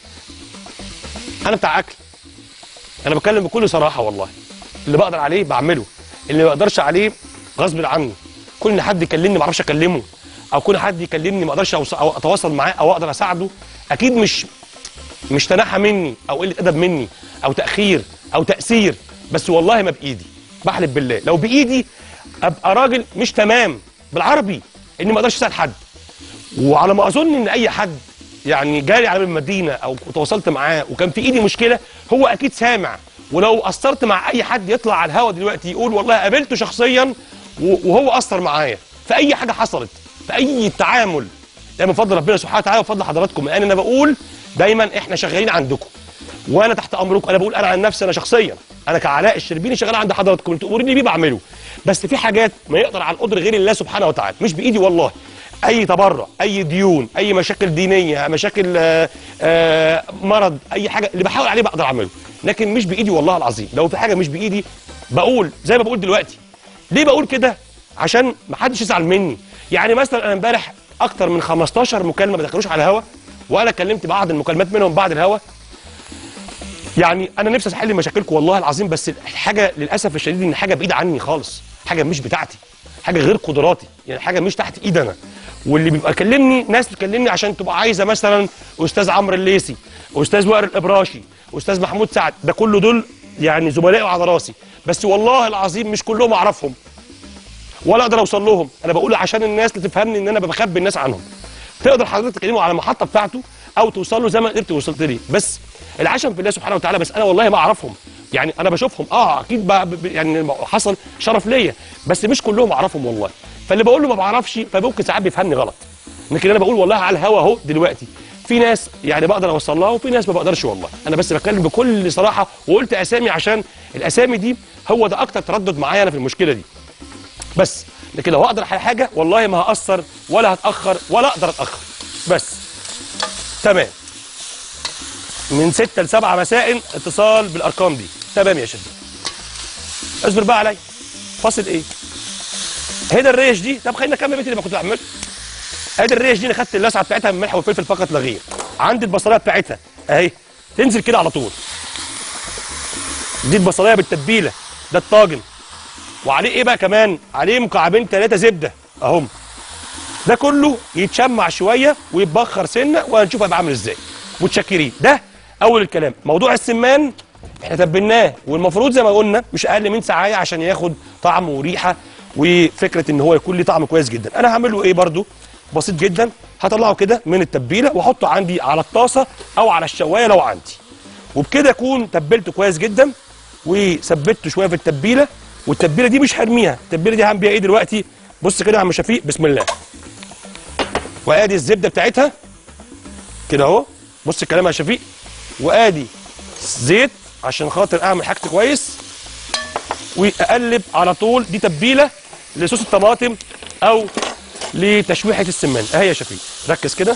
انا بتاع اكل انا بتكلم بكل صراحه والله اللي بقدر عليه بعمله اللي ما بقدرش عليه غصب عني كل إن حد يكلمني ما اعرفش اكلمه او كل حد يكلمني ما اقدرش أوص- او اتواصل معاه او اقدر اساعده اكيد مش مش تنحى مني او قله ادب مني او تاخير او تاثير بس والله ما بايدي بحلف بالله لو بايدي ابقى راجل مش تمام بالعربي اني ما اقدرش اساعد حد وعلى ما اظن ان اي حد يعني جاري على المدينه او تواصلت معاه وكان في ايدي مشكله هو اكيد سامع ولو قصرت مع اي حد يطلع على الهوا دلوقتي يقول والله قابلته شخصيا و- وهو قصر معايا في اي حاجه حصلت في اي تعامل ده من فضل ربنا سبحانه وتعالى وفضل حضراتكم لان انا بقول دايما احنا شغالين عندكم وانا تحت امركم انا بقول انا عن نفسي انا شخصيا انا كعلاء الشربيني شغال عند حضراتكم انتوا تامروني بيه بعمله بس في حاجات ما يقدر على القدر غير الله سبحانه وتعالى مش بايدي والله اي تبرع اي ديون اي مشاكل دينيه مشاكل آه، آه، مرض اي حاجه اللي بحاول عليه بقدر اعمله لكن مش بايدي والله العظيم لو في حاجه مش بايدي بقول زي ما بقول دلوقتي ليه بقول كده عشان ما حدش يزعل مني يعني مثلا انا امبارح اكتر من 15 مكالمه ما دخلوش على الهوا وانا كلمت بعض المكالمات منهم بعد الهوا يعني انا نفسي احل مشاكلكم والله العظيم بس الحاجه للاسف الشديد ان حاجه بعيده عني خالص حاجه مش بتاعتي حاجه غير قدراتي يعني حاجه مش تحت ايدي انا واللي بيبقى كلمني ناس بتكلمني عشان تبقى عايزه مثلا استاذ عمرو الليسي استاذ وائل الابراشي استاذ محمود سعد ده كله دول يعني زملائي على راسي بس والله العظيم مش كلهم اعرفهم ولا اقدر اوصل لهم انا بقول عشان الناس اللي تفهمني ان انا بخبي الناس عنهم تقدر حضرتك تكلمه على المحطه بتاعته او توصل له زي ما قدرت وصلت لي بس العشم في الله سبحانه وتعالى بس انا والله ما اعرفهم يعني انا بشوفهم اه اكيد ب- ب- يعني حصل شرف ليا بس مش كلهم اعرفهم والله فاللي بقول له ما بعرفش فممكن ساعات بيفهمني غلط لكن انا بقول والله على الهوا اهو دلوقتي في ناس يعني بقدر اوصل لها وفي ناس ما بقدرش والله انا بس بتكلم بكل صراحه وقلت اسامي عشان الاسامي دي هو ده اكتر تردد معايا انا في المشكله دي بس لكن لو هقدر على حاجه والله ما هاثر ولا هتاخر ولا اقدر اتاخر بس تمام من 6 ل 7 مساء اتصال بالارقام دي تمام يا شباب اصبر بقى عليا فاصل ايه هنا الريش دي طب خلينا نكمل بيتي اللي ما كنت بعمله ادي الريش دي انا خدت اللسعه بتاعتها من الملح والفلفل فقط لا غير عندي البصلايه بتاعتها اهي تنزل كده على طول دي البصلايه بالتتبيله ده الطاجن وعليه ايه بقى كمان عليه مكعبين ثلاثه زبده اهم ده كله يتشمع شويه ويتبخر سنه وهنشوف هيبقى عامل ازاي متشكرين ده اول الكلام موضوع السمان احنا تبلناه والمفروض زي ما قلنا مش اقل من ساعه عشان ياخد طعم وريحه وفكره ان هو يكون ليه طعم كويس جدا انا هعمل له ايه برده بسيط جدا هطلعه كده من التتبيله واحطه عندي على الطاسه او على الشوايه لو عندي وبكده اكون تبلته كويس جدا وثبته شويه في التتبيله والتتبيله دي مش هرميها التتبيله دي هعمل بيها ايه دلوقتي بص كده يا عم شفيق بسم الله وادي الزبده بتاعتها كده اهو بص الكلام يا شفيق وادي زيت عشان خاطر اعمل حاجتي كويس واقلب على طول دي تتبيله لصوص الطماطم او لتشويحه السمان اهي يا شفيق ركز كده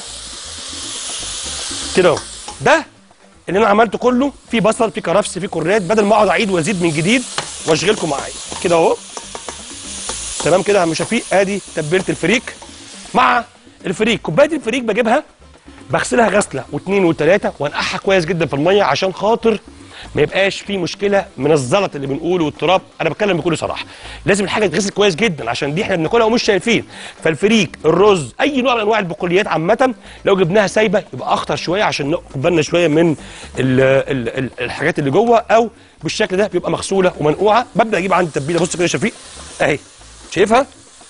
كده اهو ده اللي انا عملته كله في بصل في كرفس في كرات بدل ما اقعد اعيد وازيد من جديد واشغلكم معايا كده اهو تمام كده يا عم شفيق ادي تتبيله الفريك مع الفريك كوبايه الفريك بجيبها بغسلها غسله واثنين وثلاثه وانقعها كويس جدا في الميه عشان خاطر ما يبقاش في مشكله من الزلط اللي بنقوله والتراب انا بتكلم بكل صراحه لازم الحاجه تتغسل كويس جدا عشان دي احنا بناكلها ومش شايفين فالفريك الرز اي نوع من انواع البقوليات عامه لو جبناها سايبه يبقى اخطر شويه عشان ناخد بالنا شويه من ال ال ال الحاجات اللي جوه او بالشكل ده بيبقى مغسوله ومنقوعه ببدا اجيب عندي التتبيله بص كده يا شفيق اهي شايفها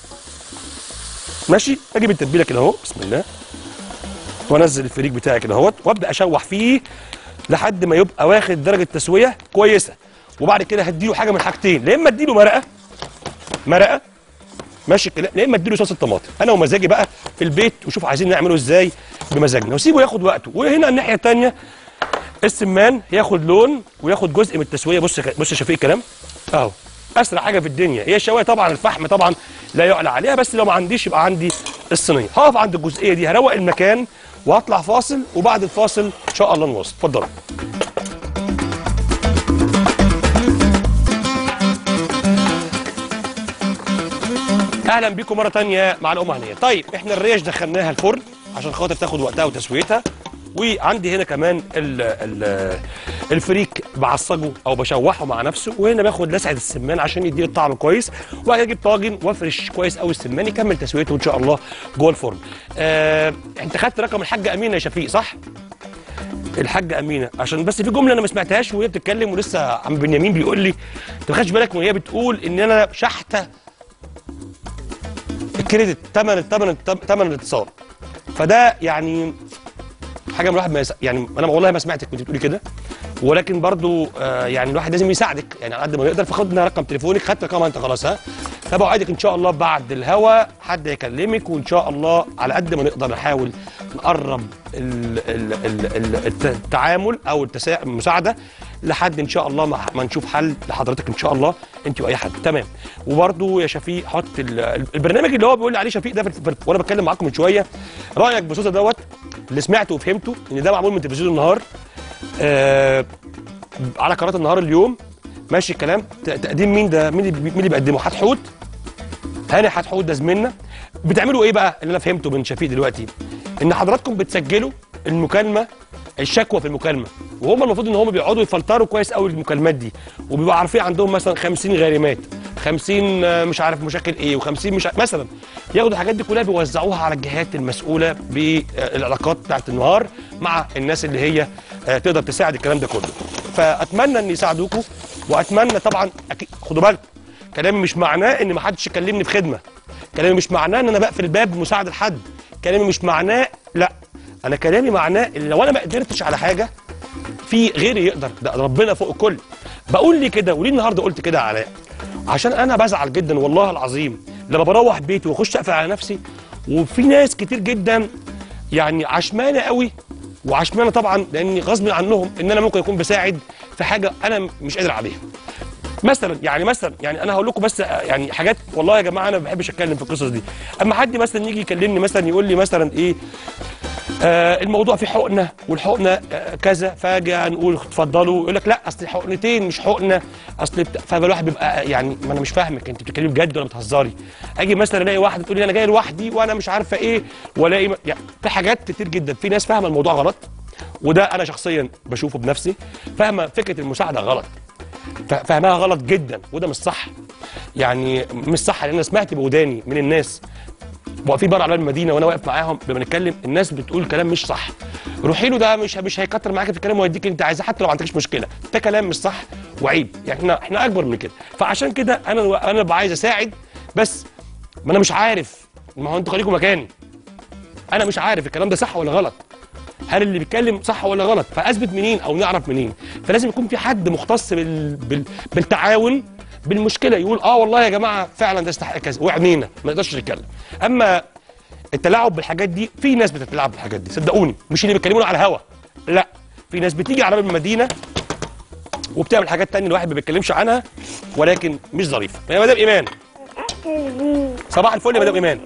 ماشي اجيب التتبيله كده اهو بسم الله وانزل الفريك بتاعي كده اهوت وابدا اشوح فيه لحد ما يبقى واخد درجه تسويه كويسه وبعد كده هديله حاجه من حاجتين يا اما اديله مرقه مرقه ماشي كده يا اما اديله صوص الطماطم انا ومزاجي بقى في البيت وشوف عايزين نعمله ازاي بمزاجنا وسيبه ياخد وقته وهنا الناحيه الثانيه السمان ياخد لون وياخد جزء من التسويه بص بص يا شفيق الكلام اهو اسرع حاجه في الدنيا هي الشوايه طبعا الفحم طبعا لا يعلى عليها بس لو ما عنديش يبقى عندي الصينيه هقف عند الجزئيه دي هروق المكان وهطلع فاصل وبعد الفاصل ان شاء الله نواصل اتفضلوا اهلا بيكم مره تانية مع الام هنيه طيب احنا الريش دخلناها الفرن عشان خاطر تاخد وقتها وتسويتها وعندي هنا كمان ال ال الفريك بعصجه او بشوحه مع نفسه وهنا باخد لسعه السمان عشان يديني الطعم كويس وبعد كده اجيب طاجن وافرش كويس قوي السمان يكمل تسويته ان شاء الله جوه الفرن. آه انت خدت رقم الحاجه امينه يا شفيق صح؟ الحاجه امينه عشان بس في جمله انا ما سمعتهاش وهي بتتكلم ولسه عم بنيامين بيقول لي انت ما خدتش بالك وهي بتقول ان انا شحته الكريدت ثمن الثمن ثمن الاتصال فده يعني حاجه من الواحد ما يس... يعني انا والله ما سمعتك كنت بتقولي كده ولكن برضو آه يعني الواحد لازم يساعدك يعني على قد ما يقدر فخدنا رقم تليفونك خدت رقمها انت خلاص ها فبوعدك ان شاء الله بعد الهوا حد يكلمك وان شاء الله على قد ما نقدر نحاول نقرب ال... ال... ال... ال... التعامل او التسا... المساعده لحد ان شاء الله ما, ما نشوف حل لحضرتك ان شاء الله انت واي حد تمام وبرضو يا شفيق حط ال... البرنامج اللي هو بيقول لي عليه شفيق ده في... في... وانا بتكلم معاكم من شويه رايك بصوصه دوت اللي سمعته وفهمته ان ده معمول من تلفزيون النهار آه على قناه النهار اليوم ماشي الكلام ت- تقديم مين ده مين اللي مين اللي بيقدمه حتحوت هاني حتحوت ده زميلنا بتعملوا ايه بقى اللي انا فهمته من شفيق دلوقتي ان حضراتكم بتسجلوا المكالمه الشكوى في المكالمه وهم المفروض ان هم بيقعدوا يفلتروا كويس قوي المكالمات دي وبيبقوا عارفين عندهم مثلا 50 غارمات 50 آه، مش عارف مشاكل ايه و50 مش عارف مثلا ياخدوا الحاجات دي كلها بيوزعوها على الجهات المسؤوله بالعلاقات بتاعت النهار مع الناس اللي هي آه، تقدر تساعد الكلام ده كله فاتمنى ان يساعدوكم واتمنى طبعا أكيد خدوا بالكم كلامي مش معناه ان ما حدش يكلمني في خدمه كلامي مش معناه ان انا بقفل الباب مساعده لحد كلامي مش معناه لا انا كلامي معناه ان لو انا ما قدرتش على حاجه في غيري يقدر ده ربنا فوق الكل بقول لي كده وليه النهارده قلت كده يا علاء عشان انا بزعل جدا والله العظيم لما بروح بيتي واخش اقفل على نفسي وفي ناس كتير جدا يعني عشمانه قوي وعشمانه طبعا لاني غصب عنهم ان انا ممكن اكون بساعد في حاجه انا مش قادر عليها مثلا يعني مثلا يعني انا هقول لكم بس يعني حاجات والله يا جماعه انا ما بحبش اتكلم في القصص دي اما حد مثلا يجي يكلمني مثلا يقول لي مثلا ايه آه الموضوع فيه حقنه والحقنه آه كذا فاجي نقول اتفضلوا يقول لك لا اصل حقنتين مش حقنه اصل بت... فالواحد بيبقى يعني ما انا مش فاهمك انت بتتكلمي بجد ولا بتهزري اجي مثلا الاقي واحده تقول لي انا جاي لوحدي وانا مش عارفه ايه والاقي م- يعني في حاجات كتير جدا في ناس فاهمه الموضوع غلط وده انا شخصيا بشوفه بنفسي فاهمه فكره المساعده غلط ف- فاهمها غلط جدا وده مش صح يعني مش صح لان انا سمعت بوداني من الناس واقفين بره على المدينه وانا واقف معاهم لما بنتكلم الناس بتقول كلام مش صح روحي له ده مش مش هيكتر معاك في الكلام ويديك اللي انت عايزاه حتى لو ما عندكش مشكله ده كلام مش صح وعيب يعني احنا احنا اكبر من كده فعشان كده انا انا ببقى عايز اساعد بس ما انا مش عارف ما هو انتوا خليكم مكاني انا مش عارف الكلام ده صح ولا غلط هل اللي بيتكلم صح ولا غلط فاثبت منين او نعرف منين فلازم يكون في حد مختص بال... بال... بالتعاون بالمشكله يقول اه والله يا جماعه فعلا ده يستحق كذا وعينينا ما نقدرش نتكلم اما التلاعب بالحاجات دي في ناس بتتلاعب بالحاجات دي صدقوني مش اللي بيتكلموا على الهوا لا في ناس بتيجي على باب المدينه وبتعمل حاجات تانية الواحد ما بيتكلمش عنها ولكن مش ظريفه يا مدام ايمان صباح الفل يا مدام ايمان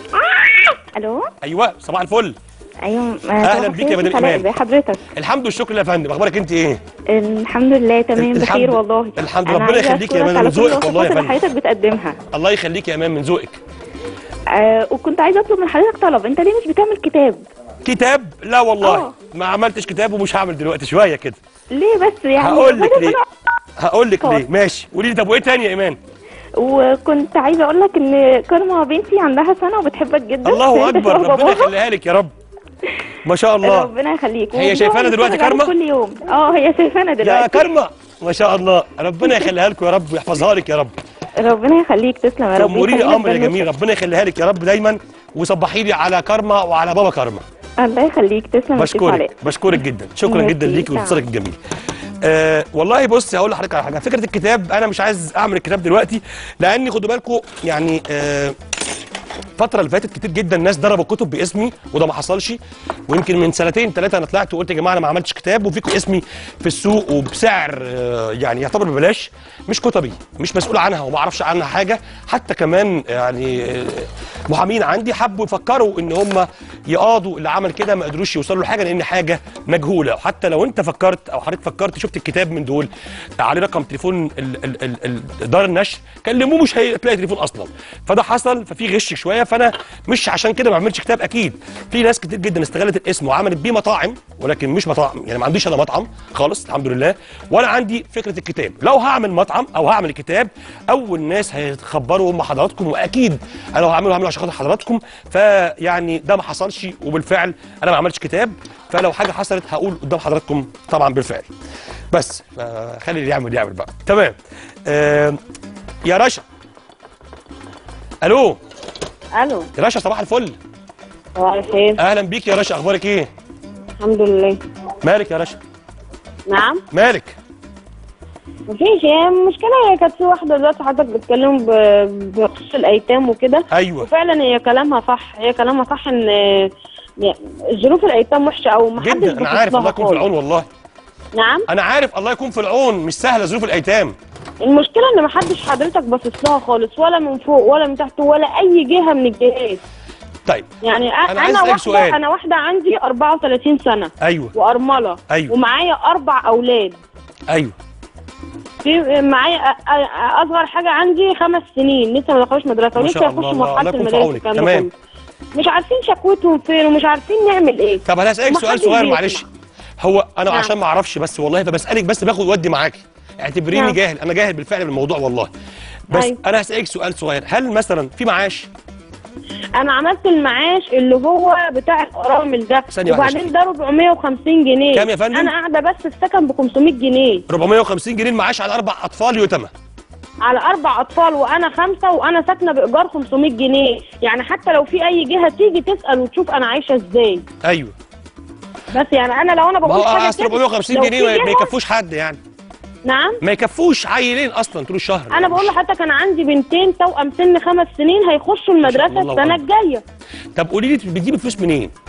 الو ايوه صباح الفل ايوه أهلاً بيك يا مدام إيمان. ازي حضرتك الحمد والشكر لله يا فندم اخبارك انت ايه الحمد لله تمام الحمد- بخير والله الحمد أنا ربنا عايزة يخليك يا أشكرك مان، على من كل ذوقك والله يا الوصفات اللي فندم. حضرتك بتقدمها الله يخليك يا امان من ذوقك آه وكنت عايزه اطلب من حضرتك طلب انت ليه مش بتعمل كتاب كتاب لا والله آه. ما عملتش كتاب ومش هعمل دلوقتي شويه كده ليه بس يعني هقول لك بدل ليه ما- هقول لك اتفضل. ليه ماشي قولي لي طب وايه تاني يا ايمان وكنت عايزه اقول لك ان كارما بنتي عندها سنه وبتحبك جدا الله فأنت اكبر شبه ربنا باباها. يخليها لك يا رب ما شاء الله ربنا يخليك هي وبنقعد شايفانا دلوقتي نتفرج عليه كارما؟ كل يوم اه هي شايفانا دلوقتي يا كرمه ما شاء الله ربنا يخليها لكم يا رب ويحفظها لك يا رب ربنا يخليك تسلم يا رب تأمريني ويخلينا امر يا ببنوتك. جميل ربنا يخليها لك يا رب دايما وصبحي لي على كرمه وعلى بابا كرمه الله يخليك تسلم وتسلم بشكرك عليك. بشكرك جدا شكرا ميرسي، جدا ليكي سلام. واتصالك الجميل آه والله بص هقول لحضرتك على حاجه فكره الكتاب انا مش عايز اعمل الكتاب دلوقتي لاني خدوا بالكم يعني آه الفترة اللي فاتت كتير جدا ناس ضربوا كتب باسمي وده ما حصلش ويمكن من سنتين ثلاثة أنا طلعت وقلت يا جماعة أنا ما عملتش كتاب وفيكم اسمي في السوق وبسعر آه، يعني يعتبر ببلاش مش كتبي مش مسؤول عنها وما أعرفش عنها حاجة حتى كمان يعني آه، محامين عندي حبوا يفكروا إن هم يقاضوا اللي عمل كده ما قدروش يوصلوا لحاجة لأن حاجة مجهولة وحتى لو أنت فكرت أو حضرتك فكرت شفت الكتاب من دول عليه رقم تليفون ال- ال- ال- ال- دار النشر كلموه مش هتلاقي تليفون اصلا فده حصل ففي غش شويه فانا مش عشان كده ما بعملش كتاب اكيد في ناس كتير جدا استغلت الاسم وعملت بيه مطاعم ولكن مش مطاعم يعني ما عنديش انا مطعم خالص الحمد لله ولا عندي فكره الكتاب لو هعمل مطعم او هعمل كتاب اول ناس هيتخبروا هم حضراتكم واكيد انا لو هعمله هعمله عشان خاطر حضراتكم فيعني ده ما حصلش وبالفعل انا ما عملتش كتاب فلو حاجه حصلت هقول قدام حضراتكم طبعا بالفعل بس خلي اللي يعمل يعمل بقى تمام آه يا رشا الو الو يا رشا صباح الفل صباح الخير اهلا بيك يا رشا اخبارك ايه الحمد لله مالك يا رشا نعم مالك مفيش هي المشكلة هي كانت في واحدة دلوقتي حضرتك بتتكلم ب- بخصوص الأيتام وكده ايوه وفعلا هي كلامها صح هي كلامها صح إن يعني ظروف الأيتام وحشة أو محدش جدا انا عارف باصص الله لها يكون في العون خالص. والله نعم انا عارف الله يكون في العون مش سهله ظروف الايتام المشكلة إن محدش حضرتك باصص لها خالص ولا من فوق ولا من تحت ولا أي جهة من الجهات طيب يعني أ- أنا عايز أنا أسألك سؤال. واحدة أنا واحدة عندي 34 سنة ايوه وأرملة أيوة. ومعايا أربع أولاد ايوه في معايا أ- أ- اصغر حاجه عندي خمس سنين لسه ما دخلوش مدرسه ما ولسه شاء الله، يخشوا الله- مرحله الله يكون في المدارس عونك. والكلام ده تمام. كله. مش عارفين شكوتهم فين ومش عارفين نعمل ايه طب انا هسالك سؤال ومحدش صغير بيسمع. معلش هو انا نعم. عشان ما اعرفش بس والله فبسالك بس باخد ودي معاكي اعتبريني نعم. جاهل انا جاهل بالفعل بالموضوع والله بس أيوة. انا هسالك سؤال صغير هل مثلا في معاش انا عملت المعاش اللي هو بتاع الارامل ده ثانية واحدة وبعدين شوفي. ده 450 جنيه كام يا فندم؟ انا قاعده بس في سكن ب 500 جنيه 450 جنيه المعاش على اربع اطفال يتامى على اربع اطفال وانا خمسه وانا ساكنه بايجار 500 جنيه يعني حتى لو في اي جهه تيجي تسال وتشوف انا عايشه ازاي ايوه بس يعني انا لو انا ما بقول هو حاجه اصل كده، 450 لو جنيه في ما ما جهة- يكفوش حد يعني نعم ما يكفوش عيلين اصلا طول الشهر انا بقول لحضرتك انا عندي بنتين توأم سن خمس سنين هيخشوا المدرسه الله السنه أكبر. الجايه طب قولي لي بتجيبي فلوس منين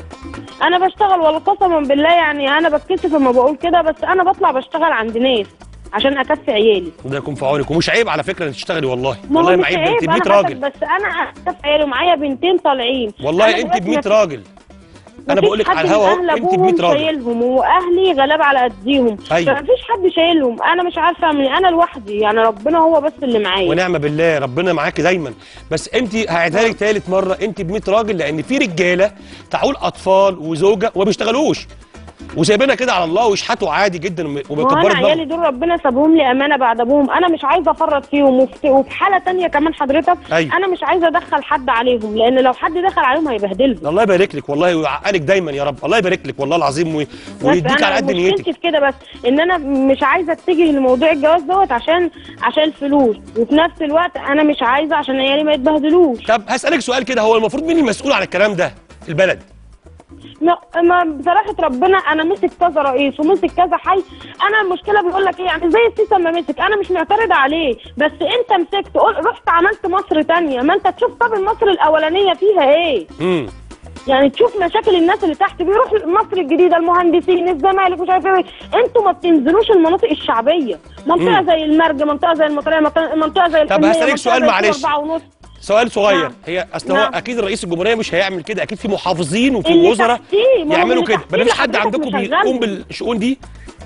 انا بشتغل والله قسما بالله يعني انا بتكسف لما بقول كده بس انا بطلع بشتغل عند ناس عشان اكفي عيالي ده يكون في عونك ومش عيب على فكره انك تشتغلي والله ما والله هو ما مش عيب عيب انت ب 100 انا راجل بس بس انا اكفي عيالي ومعايا بنتين طالعين والله أنا انت دلوقتي ب 100 مفيش- راجل انا مفيش بقول لك حد على من الهوا اهل اهو انت ب ابوهم 100 راجل شايلهم واهلي غلاب على قديهم أيوة. فمفيش حد شايلهم انا مش عارفه اعمل إيه. انا لوحدي يعني ربنا هو بس اللي معايا ونعم بالله ربنا معاكي دايما بس انت هعيدها لك ثالث مره انت ب 100 راجل لان في رجاله تعول اطفال وزوجه وما بيشتغلوش وسايبينها كده على الله ويشحتوا عادي جدا ما هو وبيكبروا انا عيالي دماغهم دول ربنا سابهم لي امانه بعد ابوهم انا مش عايزه افرط فيهم وفي, وفي حاله تانية كمان حضرتك أيوة. انا مش عايزه ادخل حد عليهم لان لو حد دخل عليهم هيبهدلهم الله يبارك لك والله ويعقلك دايما يا رب الله يبارك لك والله العظيم وي- بس ويديك انا على قد مشكلتي نيتك في كده بس ان انا مش عايزه اتجه لموضوع الجواز دوت عشان عشان الفلوس وفي نفس الوقت انا مش عايزه عشان عيالي ما يتبهدلوش طب هسالك سؤال كده هو المفروض مين المسؤول عن الكلام ده في البلد ما ما بصراحه ربنا انا مسك كذا رئيس ومسك كذا حي انا المشكله بيقول لك ايه يعني زي السيسي لما مسك انا مش معترضه عليه بس انت مسكت قل- رحت عملت مصر تانية ما انت تشوف طب مصر الاولانيه فيها ايه امم يعني تشوف مشاكل الناس اللي تحت بيروح مصر الجديده المهندسين الزمالك مش عارف ايه انتوا ما بتنزلوش المناطق الشعبيه منطقه مم. زي المرج منطقه زي المطريه منطقه منطقة زي طب الحلمية، هسألك منطقة سؤال زي معلش. أربعة ونص. سؤال صغير نعم. هي اصل هو نعم. اكيد رئيس الجمهوريه مش هيعمل كده اكيد في محافظين وفي اللي وزراء تحتيه، ما هو يعملوا اللي كده تحتيه ما فيش اللي حد حضرتك عندكم مشغلهم. بيقوم بالشؤون دي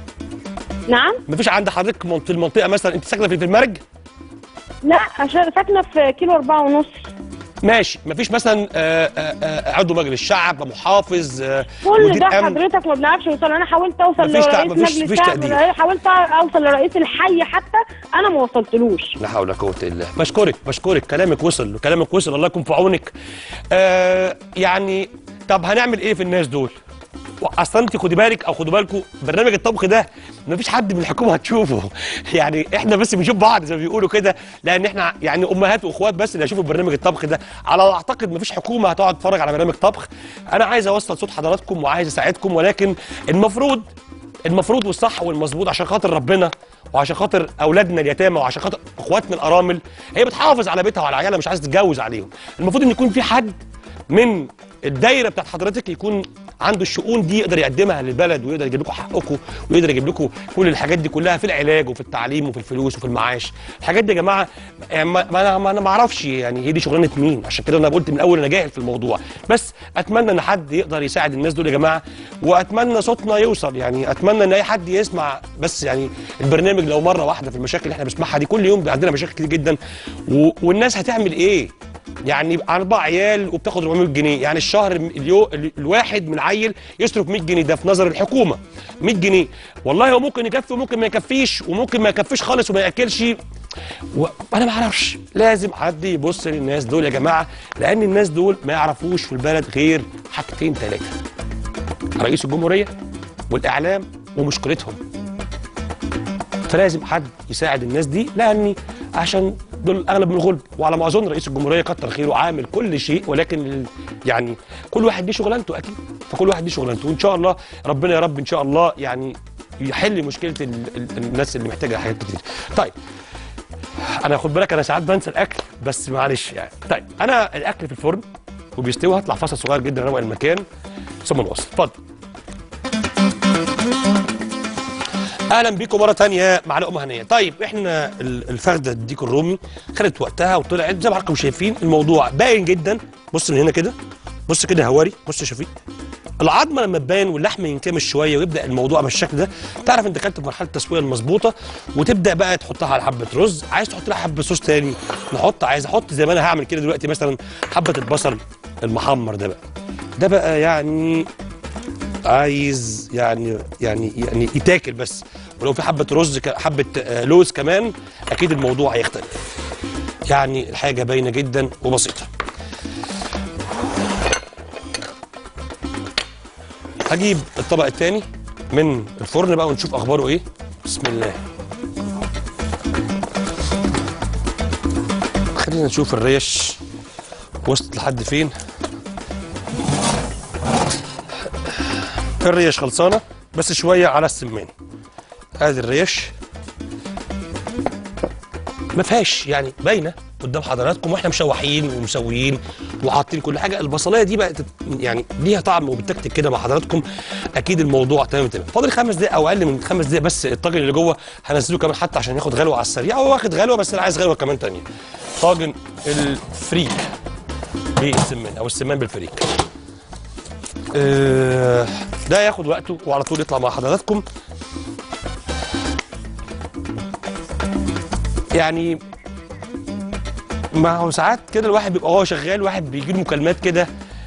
نعم ما فيش عند حضرتك من- في المنطقه مثلا انت ساكنه في في المرج لا عشان ساكنه في كيلو أربعة ونص ماشي ما فيش مثلا آه، آه، آه، عضو مجلس شعب محافظ آه، كل مدير ده امن حضرتك ما بنعرفش نوصل انا حاولت اوصل مفيش تع- لرئيس مفيش- مجلس مفيش شعب تقدير. حاولت اوصل لرئيس الحي حتى انا ما وصلتلوش لا حول ولا قوه الا بالله بشكرك بشكرك كلامك وصل كلامك وصل الله يكون في عونك آه يعني طب هنعمل ايه في الناس دول اصلا انت خدي بالك او خدوا بالكم برنامج الطبخ ده مفيش حد من الحكومه هتشوفه يعني احنا بس بنشوف بعض زي ما بيقولوا كده لان احنا يعني امهات واخوات بس اللي هيشوفوا برنامج الطبخ ده على ما اعتقد مفيش حكومه هتقعد تتفرج على برنامج طبخ انا عايز اوصل صوت حضراتكم وعايز اساعدكم ولكن المفروض المفروض والصح والمظبوط عشان خاطر ربنا وعشان خاطر اولادنا اليتامى وعشان خاطر اخواتنا الارامل هي بتحافظ على بيتها وعلى عيالها مش عايزه تتجوز عليهم المفروض ان يكون في حد من الدايره بتاعت حضرتك يكون عنده الشؤون دي يقدر يقدمها للبلد ويقدر يجيب لكم حقكم ويقدر يجيب لكم كل الحاجات دي كلها في العلاج وفي التعليم وفي الفلوس وفي المعاش الحاجات دي يا جماعه يعني ما ما انا ما انا ما اعرفش يعني هي دي شغلانه مين عشان كده انا قلت من الاول انا جاهل في الموضوع بس اتمنى ان حد يقدر يساعد الناس دول يا جماعه واتمنى صوتنا يوصل يعني اتمنى ان اي حد يسمع بس يعني البرنامج لو مره واحده في المشاكل اللي احنا بنسمعها دي كل يوم عندنا مشاكل كتير جدا و... والناس هتعمل ايه يعني يبقى اربع عيال وبتاخد 400 جنيه يعني الشهر اليو ال- الواحد من عيل يصرف 100 جنيه ده في نظر الحكومه 100 جنيه والله هو ممكن يكفي وممكن ما يكفيش وممكن ما يكفيش خالص وما ياكلش وانا ما اعرفش لازم حد يبص للناس دول يا جماعه لان الناس دول ما يعرفوش في البلد غير حاجتين ثلاثه رئيس الجمهوريه والاعلام ومشكلتهم فلازم حد يساعد الناس دي لاني عشان دول اغلب من الغلب وعلى ما اظن رئيس الجمهوريه كتر خيره عامل كل شيء ولكن ال- يعني كل واحد ليه شغلانته اكيد فكل واحد ليه شغلانته وان شاء الله ربنا يا رب ان شاء الله يعني يحل مشكله ال ال الناس اللي محتاجه حاجات كتير طيب انا خد بالك انا ساعات بنسى الاكل بس معلش يعني طيب انا الاكل في الفرن وبيستوي هطلع فاصل صغير جدا اروق المكان ثم نواصل اتفضل اهلا بيكم مره تانية مع لقمه هنيه طيب احنا ال- الفخده الديك الرومي خدت وقتها وطلعت زي ما حضراتكم شايفين الموضوع باين جدا بص من هنا كده بص كده هواري بص يا شفيق العظمه لما تبان واللحم ينكمش شويه ويبدا الموضوع بالشكل ده تعرف انت دخلت في مرحله التسويه المظبوطه وتبدا بقى تحطها على حبه رز عايز تحط لها حبه صوص تاني نحط عايز احط زي ما انا هعمل كده دلوقتي مثلا حبه البصل المحمر ده بقى ده بقى يعني عايز يعني يعني يعني يتاكل بس ولو في حبه رز ك- حبه آه، لوز كمان اكيد الموضوع هيختلف يعني الحاجه باينه جدا وبسيطه هجيب الطبق الثاني من الفرن بقى ونشوف اخباره ايه بسم الله خلينا نشوف الريش وصلت لحد فين الريش خلصانه بس شويه على السمان ادي الريش ما فيهاش يعني باينه قدام حضراتكم واحنا مشوحين ومسويين وحاطين كل حاجه البصلايه دي بقت يعني ليها طعم وبتكتك كده مع حضراتكم اكيد الموضوع تمام تمام فاضل خمس دقايق او اقل من خمس دقايق بس الطاجن اللي جوه هنزله كمان حتى عشان ياخد غلوه على السريع هو واخد غلوه بس انا عايز غلوه كمان تانية طاجن الفريك بالسمان او السمان بالفريك آه، ده ياخد وقته وعلى طول يطلع مع حضراتكم يعني ما هو ساعات كده الواحد بيبقى هو شغال واحد بيجي له مكالمات كده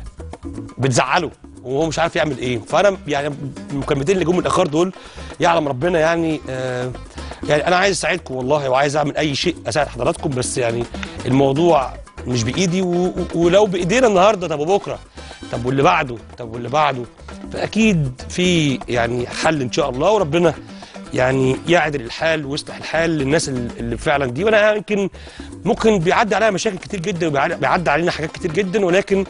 بتزعله وهو مش عارف يعمل ايه فانا يعني المكالمتين اللي جم متاخر دول يعلم ربنا يعني آه يعني انا عايز اساعدكم والله وعايز اعمل اي شيء اساعد حضراتكم بس يعني الموضوع مش بايدي و- و- ولو بايدينا النهارده طب وبكره طب واللي بعده طب واللي بعده فاكيد في يعني حل ان شاء الله وربنا يعني يعدل الحال ويصلح الحال للناس اللي اللي فعلا دي وانا يمكن ممكن بيعدي عليها مشاكل كتير جدا وبيعدي علينا حاجات كتير جدا ولكن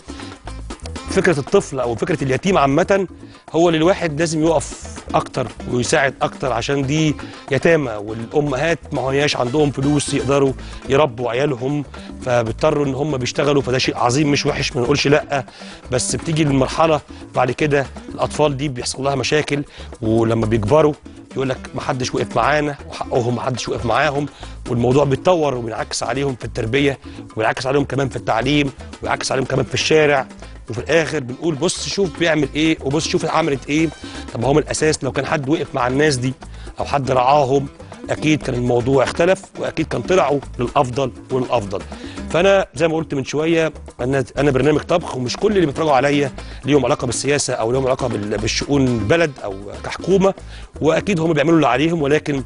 فكره الطفل او فكره اليتيم عامه هو اللي الواحد لازم يقف اكتر ويساعد اكتر عشان دي يتامى والامهات ما هياش عندهم فلوس يقدروا يربوا عيالهم فبيضطروا ان هم بيشتغلوا فده شيء عظيم مش وحش ما نقولش لا بس بتيجي المرحله بعد كده الاطفال دي بيحصل لها مشاكل ولما بيكبروا يقول لك ما حدش وقف معانا وحقهم ما حدش وقف معاهم والموضوع بيتطور وبينعكس عليهم في التربيه وبينعكس عليهم كمان في التعليم وبينعكس عليهم كمان في الشارع وفي الاخر بنقول بص شوف بيعمل ايه وبص شوف عملت ايه طب ما هو من الاساس لو كان حد وقف مع الناس دي او حد رعاهم اكيد كان الموضوع اختلف واكيد كان طلعوا للافضل وللافضل فانا زي ما قلت من شويه انا انا برنامج طبخ ومش كل اللي بيتفرجوا عليا ليهم علاقه بالسياسه او ليهم علاقه بال- بالشؤون البلد او كحكومه واكيد هم بيعملوا اللي عليهم ولكن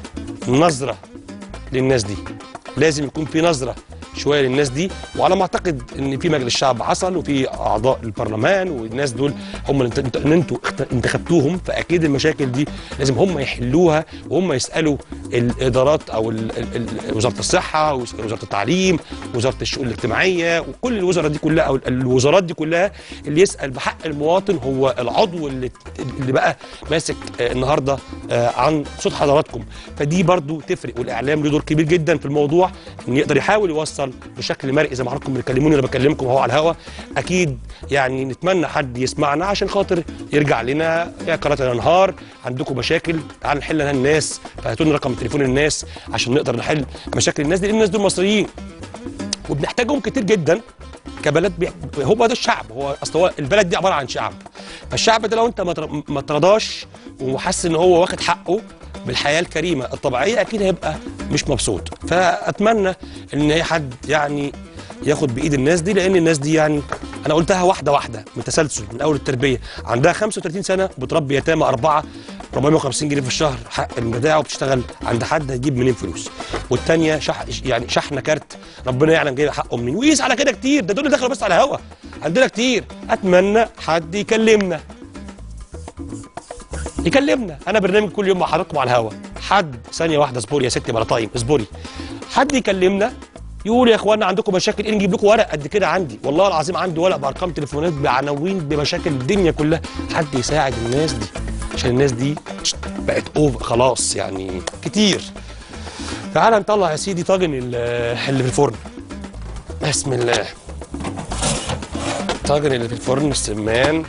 نظره للناس دي لازم يكون في نظره شويه للناس دي وعلى ما اعتقد ان في مجلس شعب حصل وفي اعضاء البرلمان والناس دول هم اللي انت- انت- ان انتوا اخت- انتخبتوهم فاكيد المشاكل دي لازم هم يحلوها وهم يسالوا الادارات او ال ال ال وزاره الصحه وزاره التعليم وزاره الشؤون الاجتماعيه وكل الوزارات دي كلها او الوزارات دي كلها اللي يسال بحق المواطن هو العضو اللي اللي بقى ماسك آه، النهارده آه، عن صوت حضراتكم فدي برضو تفرق والاعلام له دور كبير جدا في الموضوع ان يقدر يحاول يوصل بشكل مرئي زي ما حضراتكم بتكلموني انا بكلمكم اهو على الهوا اكيد يعني نتمنى حد يسمعنا عشان خاطر يرجع لنا يا قناه الانهار عندكم مشاكل تعال نحل لها الناس فهاتوا لنا رقم تليفون الناس عشان نقدر نحل مشاكل الناس دي لان الناس دول مصريين وبنحتاجهم كتير جدا كبلد بي... هو ده الشعب هو اصل هو البلد دي عباره عن شعب فالشعب ده لو انت ما تر- ما ترضاش وحاسس ان هو واخد حقه بالحياه الكريمه الطبيعيه اكيد هيبقى مش مبسوط فاتمنى ان اي حد يعني ياخد بايد الناس دي لان الناس دي يعني انا قلتها واحده واحده من تسلسل من اول التربيه عندها 35 سنه بتربي يتامى اربعه 450 جنيه في الشهر حق البدايه وبتشتغل عند حد هتجيب منين فلوس والتانيه شح يعني شحنه كارت ربنا يعلم جايب حقه منين ويقيس على كده كتير ده دول اللي دخلوا بس على هوا عندنا كتير اتمنى حد يكلمنا يكلمنا انا برنامج كل يوم مع حضراتكم على الهوا حد ثانيه واحده اصبري يا ستي بلا طايم اصبري حد يكلمنا يقول يا اخوانا عندكم مشاكل ايه نجيب لكم ورق قد كده عندي والله العظيم عندي ورق بارقام تليفونات بعناوين بمشاكل الدنيا كلها حد يساعد الناس دي عشان الناس دي بقت اوفر خلاص يعني كتير تعال نطلع يا سيدي طاجن ال- اللي في الفرن بسم الله الطاجن اللي في الفرن السمان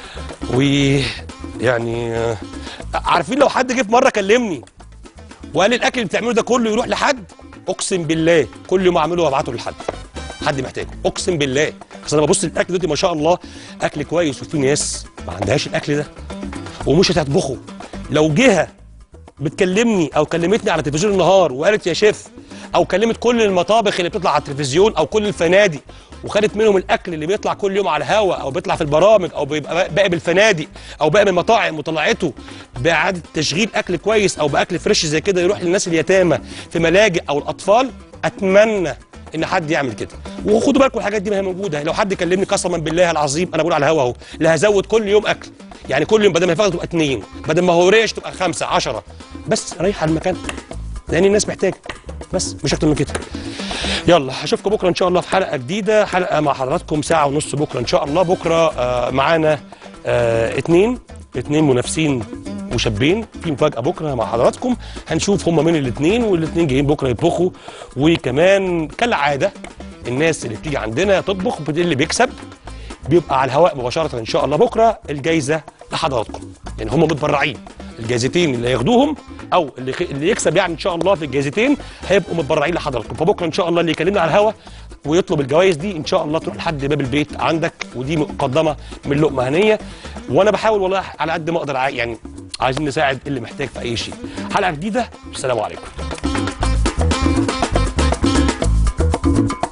ويعني آه، عارفين لو حد جه في مره كلمني وقال لي الاكل اللي بتعمله ده كله يروح لحد اقسم بالله كل يوم اعمله وابعته لحد حد محتاجه اقسم بالله اصل انا ببص الاكل دلوقتي ما شاء الله اكل كويس وفي ناس ما عندهاش الاكل ده ومش هتطبخه لو جهه بتكلمني او كلمتني على تلفزيون النهار وقالت يا شيف او كلمت كل المطابخ اللي بتطلع على التلفزيون او كل الفنادق وخدت منهم الاكل اللي بيطلع كل يوم على الهوا او بيطلع في البرامج او بيبقى باقي بالفنادق او باقي من المطاعم وطلعته باعاده تشغيل اكل كويس او باكل فريش زي كده يروح للناس اليتامى في ملاجئ او الاطفال اتمنى ان حد يعمل كده وخدوا بالكم الحاجات دي ما هي موجوده لو حد كلمني قسما بالله العظيم انا بقول على الهوا اهو لا هزود كل يوم اكل يعني كل يوم بدل ما هي فقط تبقى اثنين بدل ما هو ريش تبقى خمسه عشرة بس ريح على المكان لان الناس محتاجه بس مش اكتر من كده يلا هشوفكم بكره ان شاء الله في حلقه جديده حلقه مع حضراتكم ساعه ونص بكره ان شاء الله بكره آه معانا آه اتنين اتنين منافسين وشابين في مفاجاه بكره مع حضراتكم هنشوف هم مين الاثنين والاثنين جايين بكره يطبخوا وكمان كالعاده الناس اللي بتيجي عندنا تطبخ اللي بيكسب بيبقى على الهواء مباشره ان شاء الله بكره الجايزه لحضراتكم يعني هم متبرعين الجايزتين اللي هياخدوهم او اللي اللي يكسب يعني ان شاء الله في الجايزتين هيبقوا متبرعين لحضراتكم فبكره ان شاء الله اللي يكلمنا على الهواء ويطلب الجوائز دي ان شاء الله تروح لحد باب البيت عندك ودي مقدمه من لقمه هنيه وانا بحاول والله على قد ما اقدر ع- يعني عايزين نساعد اللي محتاج في اي شيء حلقه جديده السلام عليكم